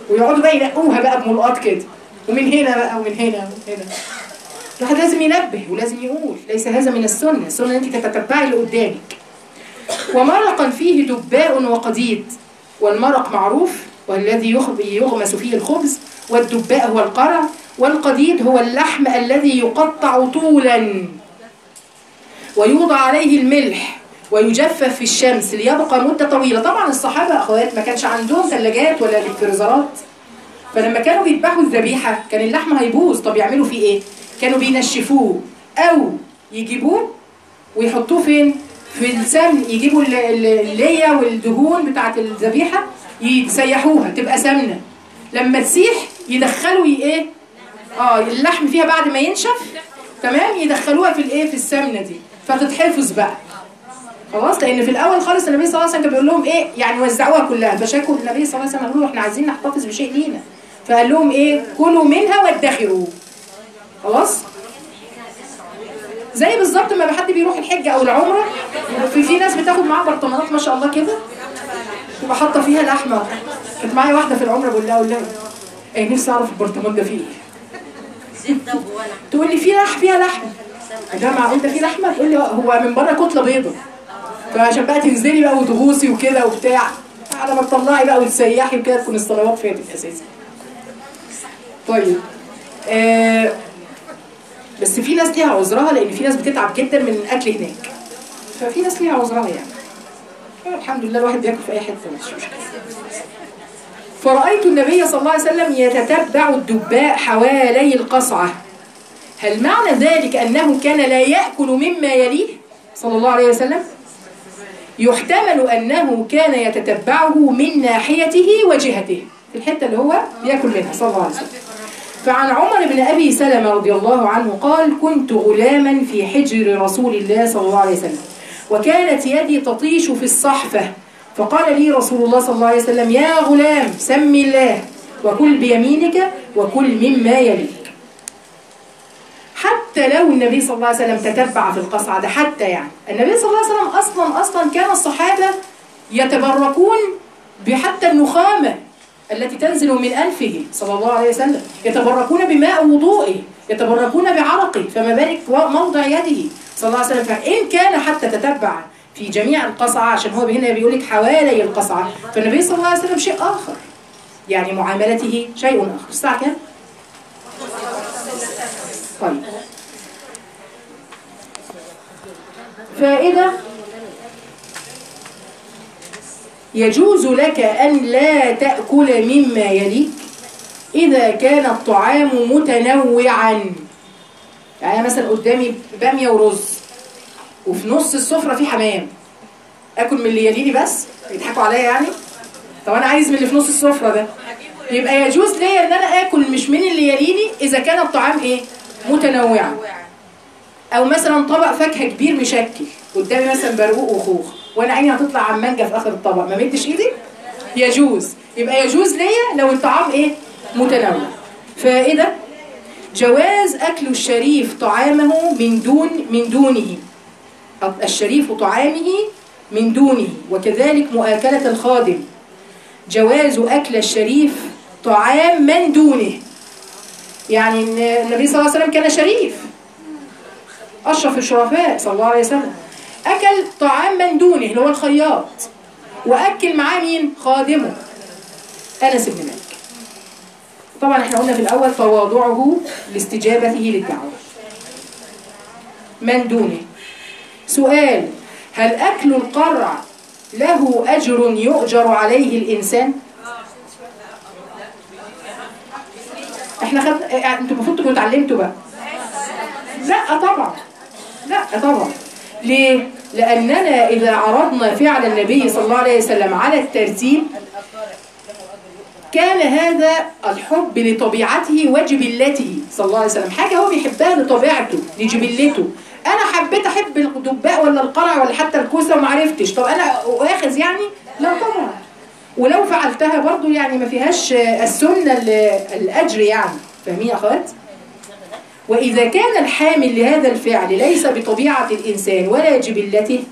ويقعدوا بقى ينقوها بقى بملقاط كده ومن هنا بقى ومن هنا ومن هنا الواحد لازم ينبه ولازم يقول ليس هذا من السنة السنة أن أنت تتتبعي اللي قدامك ومرقا فيه دباء وقديد والمرق معروف والذي يخ- يغمس فيه الخبز والدباء هو القرع والقديد هو اللحم الذي يقطع طولا ويوضع عليه الملح ويجفف في الشمس ليبقى مدة طويلة طبعا الصحابة أخوات ما كانش عندهم ثلاجات ولا فريزرات فلما كانوا بيذبحوا الذبيحة كان اللحم هيبوظ طب يعملوا فيه ايه؟ كانوا بينشفوه أو يجيبوه ويحطوه فين؟ في السمن يجيبوا ال- ال- اللية والدهون بتاعت الذبيحة يسيحوها تبقى سمنة لما تسيح يدخلوا ي- ايه؟ اه اللحم فيها بعد ما ينشف تمام يدخلوها في الايه في السمنة دي فتتحفظ بقى خلاص لان في الاول خالص النبي صلى الله عليه وسلم كان بيقول لهم ايه يعني وزعوها كلها فشكوا النبي صلى الله عليه وسلم قالوا له احنا عايزين نحتفظ بشيء لينا فقال لهم ايه كلوا منها وادخروا خلاص زي بالظبط ما حد بيروح الحج او العمره في في ناس بتاخد معاها برطمانات ما شاء الله كده تبقى حاطه فيها لحمه كانت معايا واحده في العمره بقول لها اقول لها ايه نفسي اعرف البرطمان ده فيه ايه زبده وجوه لحم تقول لي في لحم فيها لحمه ده معقول ده فيه لحمه تقول لي هو من بره كتله بيضه فعشان بقى تنزلي بقى وتغوصي وكده وبتاع على ما تطلعي بقى وتسيحي وكده تكون الصلوات فاتت اساسا طيب آه بس في ناس ليها عذرها لان في ناس بتتعب جدا من الاكل هناك ففي ناس ليها عذرها يعني الحمد لله الواحد بياكل في اي حته مش مشكله فرأيت النبي صلى الله عليه وسلم يتتبع الدباء حوالي القصعة هل معنى ذلك أنه كان لا يأكل مما يليه صلى الله عليه وسلم يحتمل أنه كان يتتبعه من ناحيته وجهته في الحتة اللي هو بياكل منها صلى الله عليه وسلم فعن عمر بن أبي سلمة رضي الله عنه قال كنت غلاما في حجر رسول الله صلى الله عليه وسلم وكانت يدي تطيش في الصحفة فقال لي رسول الله صلى الله عليه وسلم يا غلام سم الله وكل بيمينك وكل مما يليك حتى لو النبي صلى الله عليه وسلم تتبع في القصعة ده حتى يعني النبي صلى الله عليه وسلم أصلا أصلا كان الصحابة يتبركون بحتى النخامة التي تنزل من أنفه صلى الله عليه وسلم يتبركون بماء وضوئه يتبركون بعرقه فما بالك موضع يده صلى الله عليه وسلم فإن كان حتى تتبع في جميع القصعة عشان هو هنا بيقول لك حوالي القصعة فالنبي صلى الله عليه وسلم شيء آخر يعني معاملته شيء آخر الساعة كام؟ طيب فائدة يجوز لك أن لا تأكل مما يليك إذا كان الطعام متنوعا يعني مثلا قدامي بامية ورز وفي نص السفرة في حمام أكل من اللي يليني بس يضحكوا عليا يعني طب أنا عايز من اللي في نص السفرة ده يبقى يجوز ليا ان انا اكل مش من اللي يليني اذا كان الطعام ايه متنوعا او مثلا طبق فاكهه كبير مشكل قدامي مثلا برقوق وخوخ وانا عيني هتطلع على المانجا في اخر الطبق ما مدش ايدي يجوز يبقى يجوز ليا لو الطعام ايه متنوع فائده جواز اكل الشريف طعامه من دون من دونه الشريف طعامه من دونه وكذلك مؤاكله الخادم جواز أكل الشريف طعام من دونه يعني النبي صلى الله عليه وسلم كان شريف أشرف الشرفاء صلى الله عليه وسلم أكل طعام من دونه اللي هو الخياط وأكل معاه مين؟ خادمه أنس بن مالك طبعا احنا قلنا في الأول تواضعه لاستجابته للدعوة من دونه سؤال هل أكل القرع له أجر يؤجر عليه الإنسان احنا خد... انتوا المفروض تكونوا اتعلمتوا بقى لا طبعا لا طبعا ليه لأننا إذا عرضنا فعل النبي صلى الله عليه وسلم على الترتيب كان هذا الحب لطبيعته وجبلته صلى الله عليه وسلم حاجة هو بيحبها لطبيعته لجبلته انا حبيت احب الدباء ولا القرع ولا حتى الكوسه وما عرفتش طب انا واخذ يعني لا طبعا ولو فعلتها برضو يعني ما فيهاش السنه الاجر يعني فاهمين يا اخوات واذا كان الحامل لهذا الفعل ليس بطبيعه الانسان ولا جبلته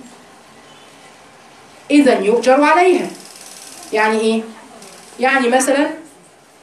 اذا يؤجر عليها يعني ايه يعني مثلا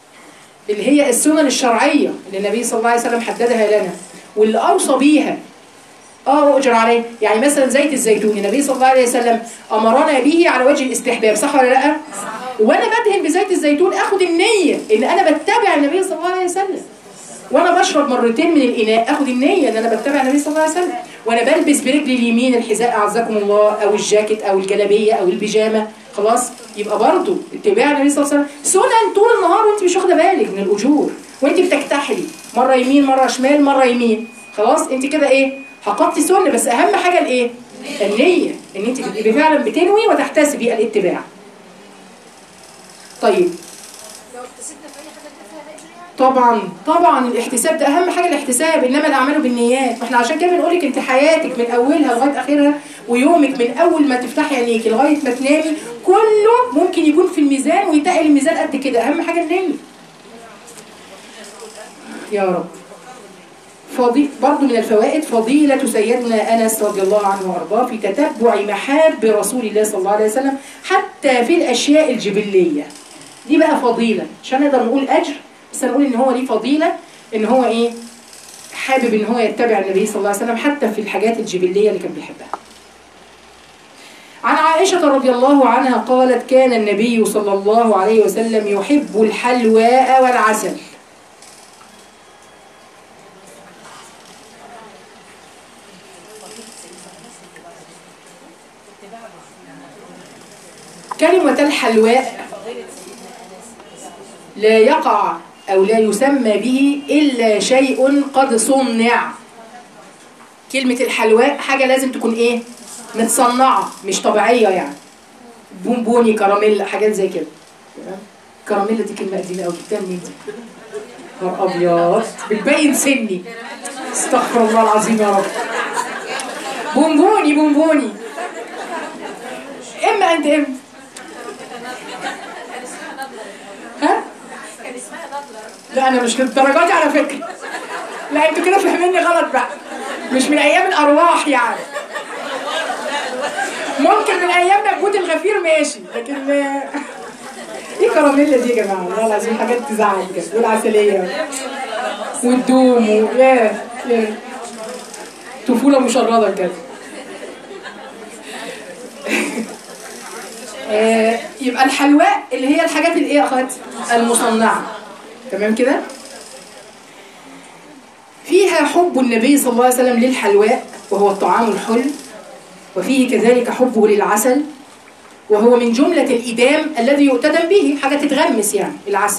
اللي هي السنن الشرعية اللي النبي صلى الله عليه وسلم حددها لنا واللي أوصى بيها اه أجر عليه يعني مثلا زيت الزيتون النبي صلى الله عليه وسلم أمرنا به على وجه الاستحباب صح ولا لا؟ وأنا بدهن بزيت الزيتون أخد النية إن أنا بتبع النبي صلى الله عليه وسلم وانا بشرب مرتين من الاناء اخد النيه ان انا بتبع النبي صلى الله عليه وسلم وانا بلبس برجلي اليمين الحذاء اعزكم الله او الجاكيت او الجلابيه او البيجامه خلاص يبقى برضه اتباع النبي صلى الله عليه وسلم سنن طول النهار وانت مش واخده بالك من الاجور وانت بتكتحلي مره يمين مره شمال مره يمين خلاص انت كده ايه حققتي سنه بس اهم حاجه الايه النيه ان انت تبقي فعلا بتنوي وتحتسبي الاتباع طيب لو اكتسبنا في اي حاجه ده فيها اجر يعني طبعا طبعا الاحتساب ده اهم حاجه الاحتساب انما الاعمال بالنيات احنا عشان كده بنقول لك انت حياتك من اولها لغايه اخرها ويومك من اول ما تفتحي عينيكي لغايه ما تنامي كله ممكن يكون في الميزان ويتقل الميزان قد كده اهم حاجه النيه يا رب فضي... برضو من الفوائد فضيلة سيدنا أنس رضي الله عنه وأرضاه في تتبع محاب رسول الله صلى الله عليه وسلم حتى في الأشياء الجبلية دي بقى فضيلة عشان نقدر نقول أجر بس هنقول إن هو ليه فضيلة إن هو إيه حابب إن هو يتبع النبي صلى الله عليه وسلم حتى في الحاجات الجبلية اللي كان بيحبها عن عائشة رضي الله عنها قالت كان النبي صلى الله عليه وسلم يحب الحلواء والعسل كلمة الحلواء لا يقع أو لا يسمى به إلا شيء قد صنع كلمة الحلواء حاجة لازم تكون إيه؟ متصنعة مش طبيعية يعني بونبوني كراميلا حاجات زي كده تمام؟ كراميلا دي كلمة قديمة أوي جبتها منين دي؟ نهار أبيض بتبين سني استغفر الله العظيم يا رب بونبوني بونبوني إما أنت إما ها؟ كان اسمها نضله لا انا مش للدرجه دي على فكره لا انتوا كده فاهميني غلط بقى مش من ايام الارواح يعني ممكن من ايام نبوت الغفير ماشي لكن ايه كراميلا دي يا جماعه والله العظيم حاجات تزعل كده والعسليه والدوم و... يا يا طفوله مشرده بجد آه، يبقى الحلواء اللي هي الحاجات الايه يا اخوات المصنعه تمام كده فيها حب النبي صلى الله عليه وسلم للحلواء وهو الطعام الحلو وفيه كذلك حبه للعسل وهو من جملة الإدام الذي يؤتدم به حاجة تتغمس يعني العسل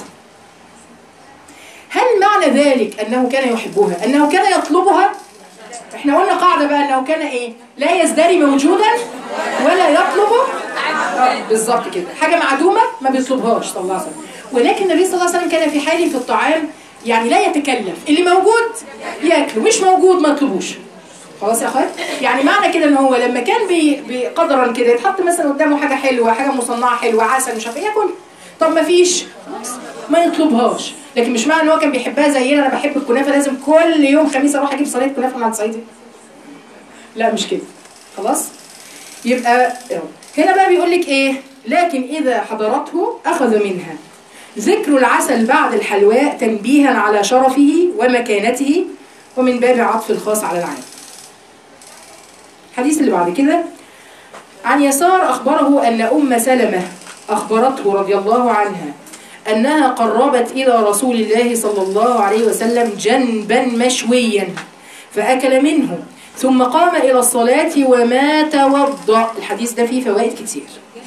هل معنى ذلك أنه كان يحبها أنه كان يطلبها احنا قلنا قاعدة بقى أنه كان إيه لا يزدري موجودا ولا يطلب آه، بالظبط كده حاجة معدومة ما بيطلبهاش صلى الله عليه وسلم ولكن النبي صلى الله عليه وسلم كان في حاله في الطعام يعني لا يتكلف اللي موجود ياكله مش موجود ما يطلبوش خلاص يا اخوات يعني معنى كده ان هو لما كان بي- بقدرا كده يتحط مثلا قدامه حاجه حلوه حاجه مصنعه حلوه عسل مش عارف ايه ياكل طب ما فيش خلاص، ما يطلبهاش لكن مش معنى ان هو كان بيحبها زينا انا بحب الكنافه لازم كل يوم خميس اروح اجيب صينيه كنافه مع الصعيدي لا مش كده خلاص يبقى هنا بقى بيقول لك ايه لكن اذا حضرته اخذ منها ذكر العسل بعد الحلواء تنبيها على شرفه ومكانته ومن باب عطف الخاص على العام الحديث اللي بعد كده عن يسار أخبره أن أم سلمة أخبرته رضي الله عنها أنها قربت إلى رسول الله صلى الله عليه وسلم جنبا مشويا فأكل منه ثم قام إلى الصلاة وما توضأ الحديث ده فيه فوائد كتير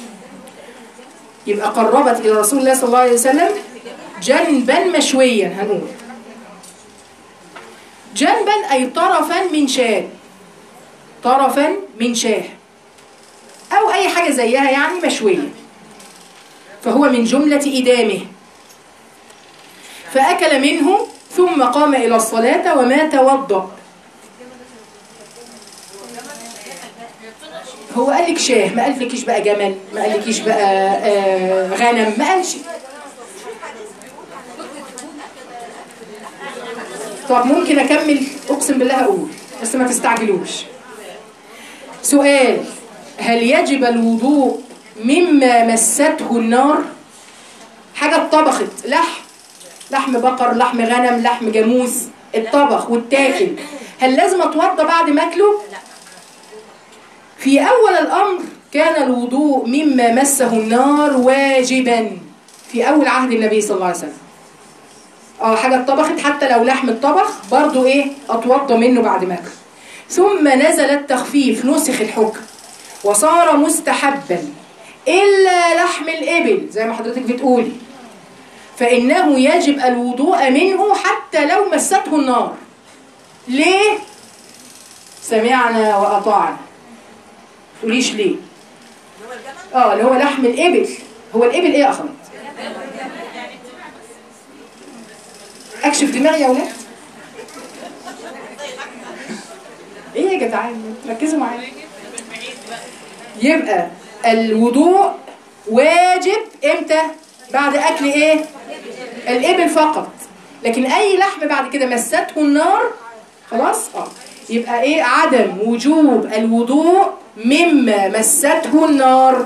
يبقى قربت إلى رسول الله صلى الله عليه وسلم جنبا مشويا هنقول جنبا أي طرفا من شاة طرفا من شاه أو أي حاجة زيها يعني مشوية فهو من جملة إدامه فأكل منه ثم قام إلى الصلاة وما توضأ هو قال لك شاه ما قال لكيش بقى جمل ما قال لكيش بقى آه غنم ما قالش طب ممكن اكمل اقسم بالله اقول بس ما تستعجلوش سؤال هل يجب الوضوء مما مسته النار حاجه اتطبخت لحم لحم بقر لحم غنم لحم جاموس الطبخ والتاكل هل لازم اتوضى بعد ما اكله في اول الامر كان الوضوء مما مسه النار واجبا في اول عهد النبي صلى الله عليه وسلم اه حاجه اتطبخت حتى لو لحم الطبخ برضو ايه اتوضى منه بعد ما اكله ثم نزل التخفيف نسخ الحكم وصار مستحبا الا لحم الابل زي ما حضرتك بتقولي فانه يجب الوضوء منه حتى لو مسته النار ليه سمعنا واطعنا تقوليش ليه اه اللي هو لحم الابل هو الابل ايه يا اخوات اكشف دماغي يا ولاد ايه يا جدعان ركزوا معايا يبقى الوضوء واجب امتى بعد اكل ايه الابل فقط لكن اي لحم بعد كده مسته النار خلاص اه يبقى ايه عدم وجوب الوضوء مما مسته النار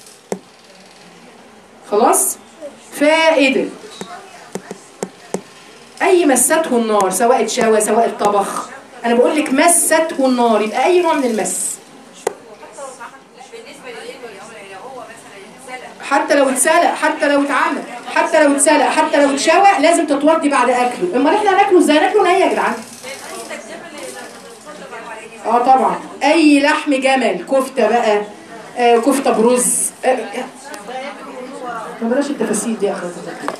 خلاص فائده اي مسته النار سواء اتشوى سواء الطبخ انا بقول لك مسته النار يبقى اي نوع من المس حتى لو اتسلق حتى لو اتعمل حتى لو اتسلق حتى لو اتشوى لازم تتوضي بعد اكله امال احنا هناكله ازاي ناكله ني يا جدعان اه طبعا اي لحم جمل كفته بقى آه كفته برز آه ما بلاش التفاصيل دي يا اخواتي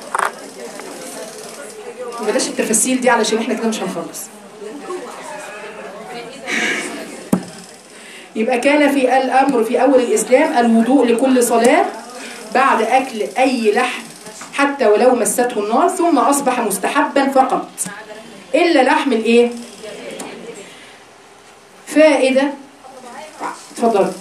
بلاش التفاصيل دي علشان احنا كده مش هنخلص يبقى كان في الامر في اول الاسلام الوضوء لكل صلاه بعد اكل اي لحم حتى ولو مسته النار ثم اصبح مستحبا فقط الا لحم الايه فائده اتفضل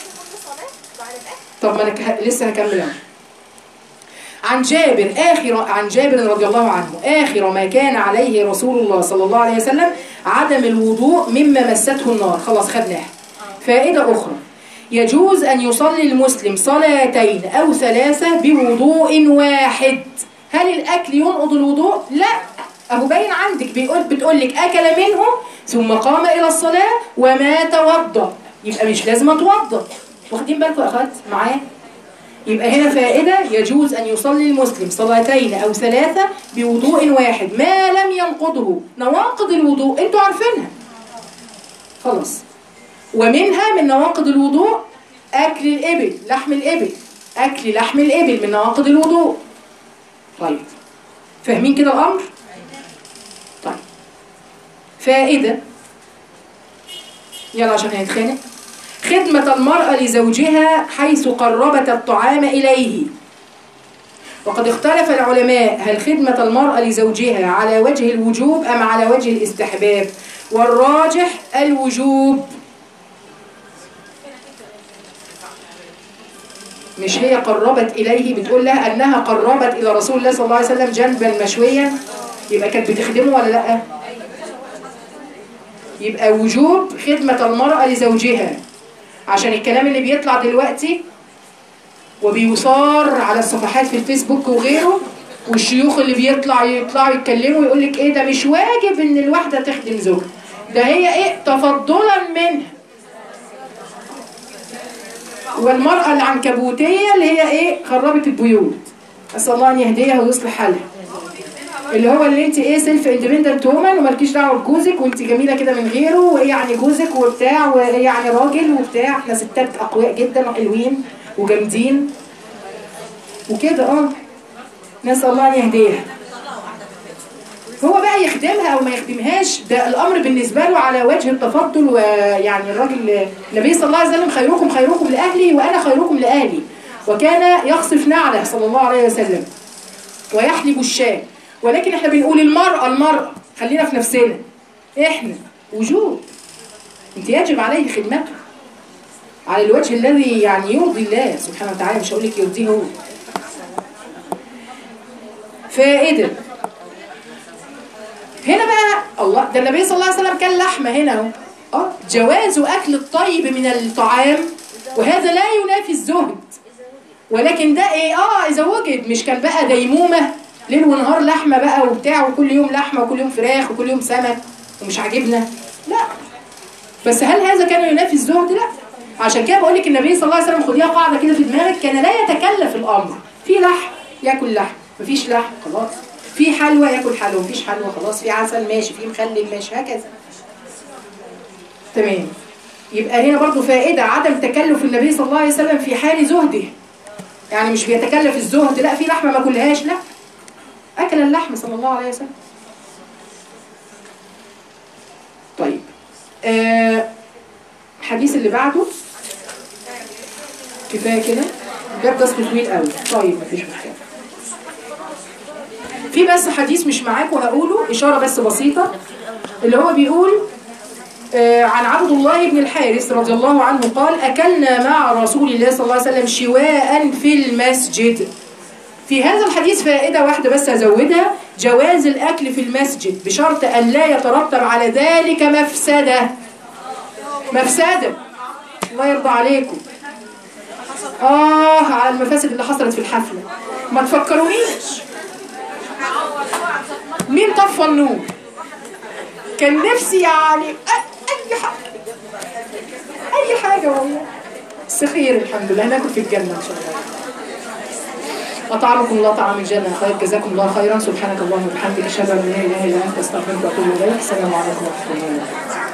طب ما انا ك- لسه هكمل اهو عن جابر آخر عن جابر رضي الله عنه آخر ما كان عليه رسول الله صلى الله عليه وسلم عدم الوضوء مما مسته النار خلاص خدناها فائدة أخرى يجوز أن يصلي المسلم صلاتين أو ثلاثة بوضوء واحد هل الأكل ينقض الوضوء؟ لا أهو باين عندك بيقول بتقول لك أكل منه ثم قام إلى الصلاة وما توضأ يبقى مش لازم أتوضأ واخدين بالكم يا أخوات معايا؟ يبقى هنا فائدة يجوز أن يصلي المسلم صلاتين أو ثلاثة بوضوء واحد ما لم ينقضه نواقض الوضوء أنتوا عارفينها خلاص ومنها من نواقض الوضوء أكل الإبل لحم الإبل أكل لحم الإبل من نواقض الوضوء طيب فاهمين كده الأمر؟ طيب فائدة يلا عشان هنتخانق خدمة المرأة لزوجها حيث قربت الطعام إليه وقد اختلف العلماء هل خدمة المرأة لزوجها على وجه الوجوب أم على وجه الاستحباب والراجح الوجوب مش هي قربت إليه بتقول لها أنها قربت إلى رسول الله صلى الله عليه وسلم جنبا مشويا يبقى كانت بتخدمه ولا لأ يبقى وجوب خدمة المرأة لزوجها عشان الكلام اللي بيطلع دلوقتي وبيصار على الصفحات في الفيسبوك وغيره والشيوخ اللي بيطلع يطلعوا يتكلموا يقول لك ايه ده مش واجب ان الواحده تخدم زوجها ده هي ايه تفضلا منها والمرأة العنكبوتية اللي هي ايه خربت البيوت اسال الله ان يهديها ويصلح حالها اللي هو اللي انت ايه سيلف اندبندنت وومن ومالكيش دعوه بجوزك وانت جميله كده من غيره وايه يعني جوزك وبتاع وايه يعني راجل وبتاع احنا ستات اقوياء جدا وحلوين وجامدين وكده اه نسال الله ان يهديها هو بقى يخدمها او ما يخدمهاش ده الامر بالنسبه له على وجه التفضل ويعني الراجل النبي صلى الله عليه وسلم خيركم خيركم لاهلي وانا خيركم لاهلي وكان يخصف نعله صلى الله عليه وسلم ويحلب الشاة ولكن احنا بنقول المرأة المرأة خلينا في نفسنا احنا وجوب انت يجب عليه خدمته على الوجه الذي يعني يرضي الله سبحانه وتعالى مش هقول لك يرضيه هو فائدة هنا بقى الله ده النبي صلى الله عليه وسلم كان لحمة هنا اهو اه جواز أكل الطيب من الطعام وهذا لا ينافي الزهد ولكن ده ايه اه اذا وجد مش كان بقى ديمومة ليل ونهار لحمه بقى وبتاع وكل يوم لحمه وكل يوم فراخ وكل يوم سمك ومش عاجبنا لا بس هل هذا كان ينافي الزهد لا عشان كده بقول لك النبي صلى الله عليه وسلم خديها قاعده كده في دماغك كان لا يتكلف الامر في لحم ياكل لحم مفيش لحم خلاص في حلوى ياكل حلوى مفيش حلوى خلاص في عسل ماشي في مخلل ماشي هكذا تمام يبقى هنا برضو فائدة عدم تكلف النبي صلى الله عليه وسلم في حال زهده يعني مش بيتكلف الزهد لا في لحمة ما كلهاش لا أكل اللحم صلى الله عليه وسلم طيب آه الحديث اللي بعده كفاية كده الباب ده اصله طويل قوي طيب مفيش مشكلة في بس حديث مش معاكم هقوله إشارة بس بسيطة اللي هو بيقول آه، عن عبد الله بن الحارث رضي الله عنه قال أكلنا مع رسول الله صلى الله عليه وسلم شواء في المسجد في هذا الحديث فائدة واحدة بس أزودها جواز الأكل في المسجد بشرط أن لا يترتب على ذلك مفسدة مفسدة الله يرضى عليكم آه على المفاسد اللي حصلت في الحفلة ما تفكرونيش مين طفى النور كان نفسي يعني أ- اي حاجه اي حاجه والله بس خير الحمد لله هناكل في الجنه ان شاء الله أطعمكم الله طعام الجنة خير جزاكم الله خيرا سبحانك اللهم وبحمدك أشهد أن لا إله إلا أنت أستغفرك وأتوب إليك السلام عليكم ورحمة الله وبركاته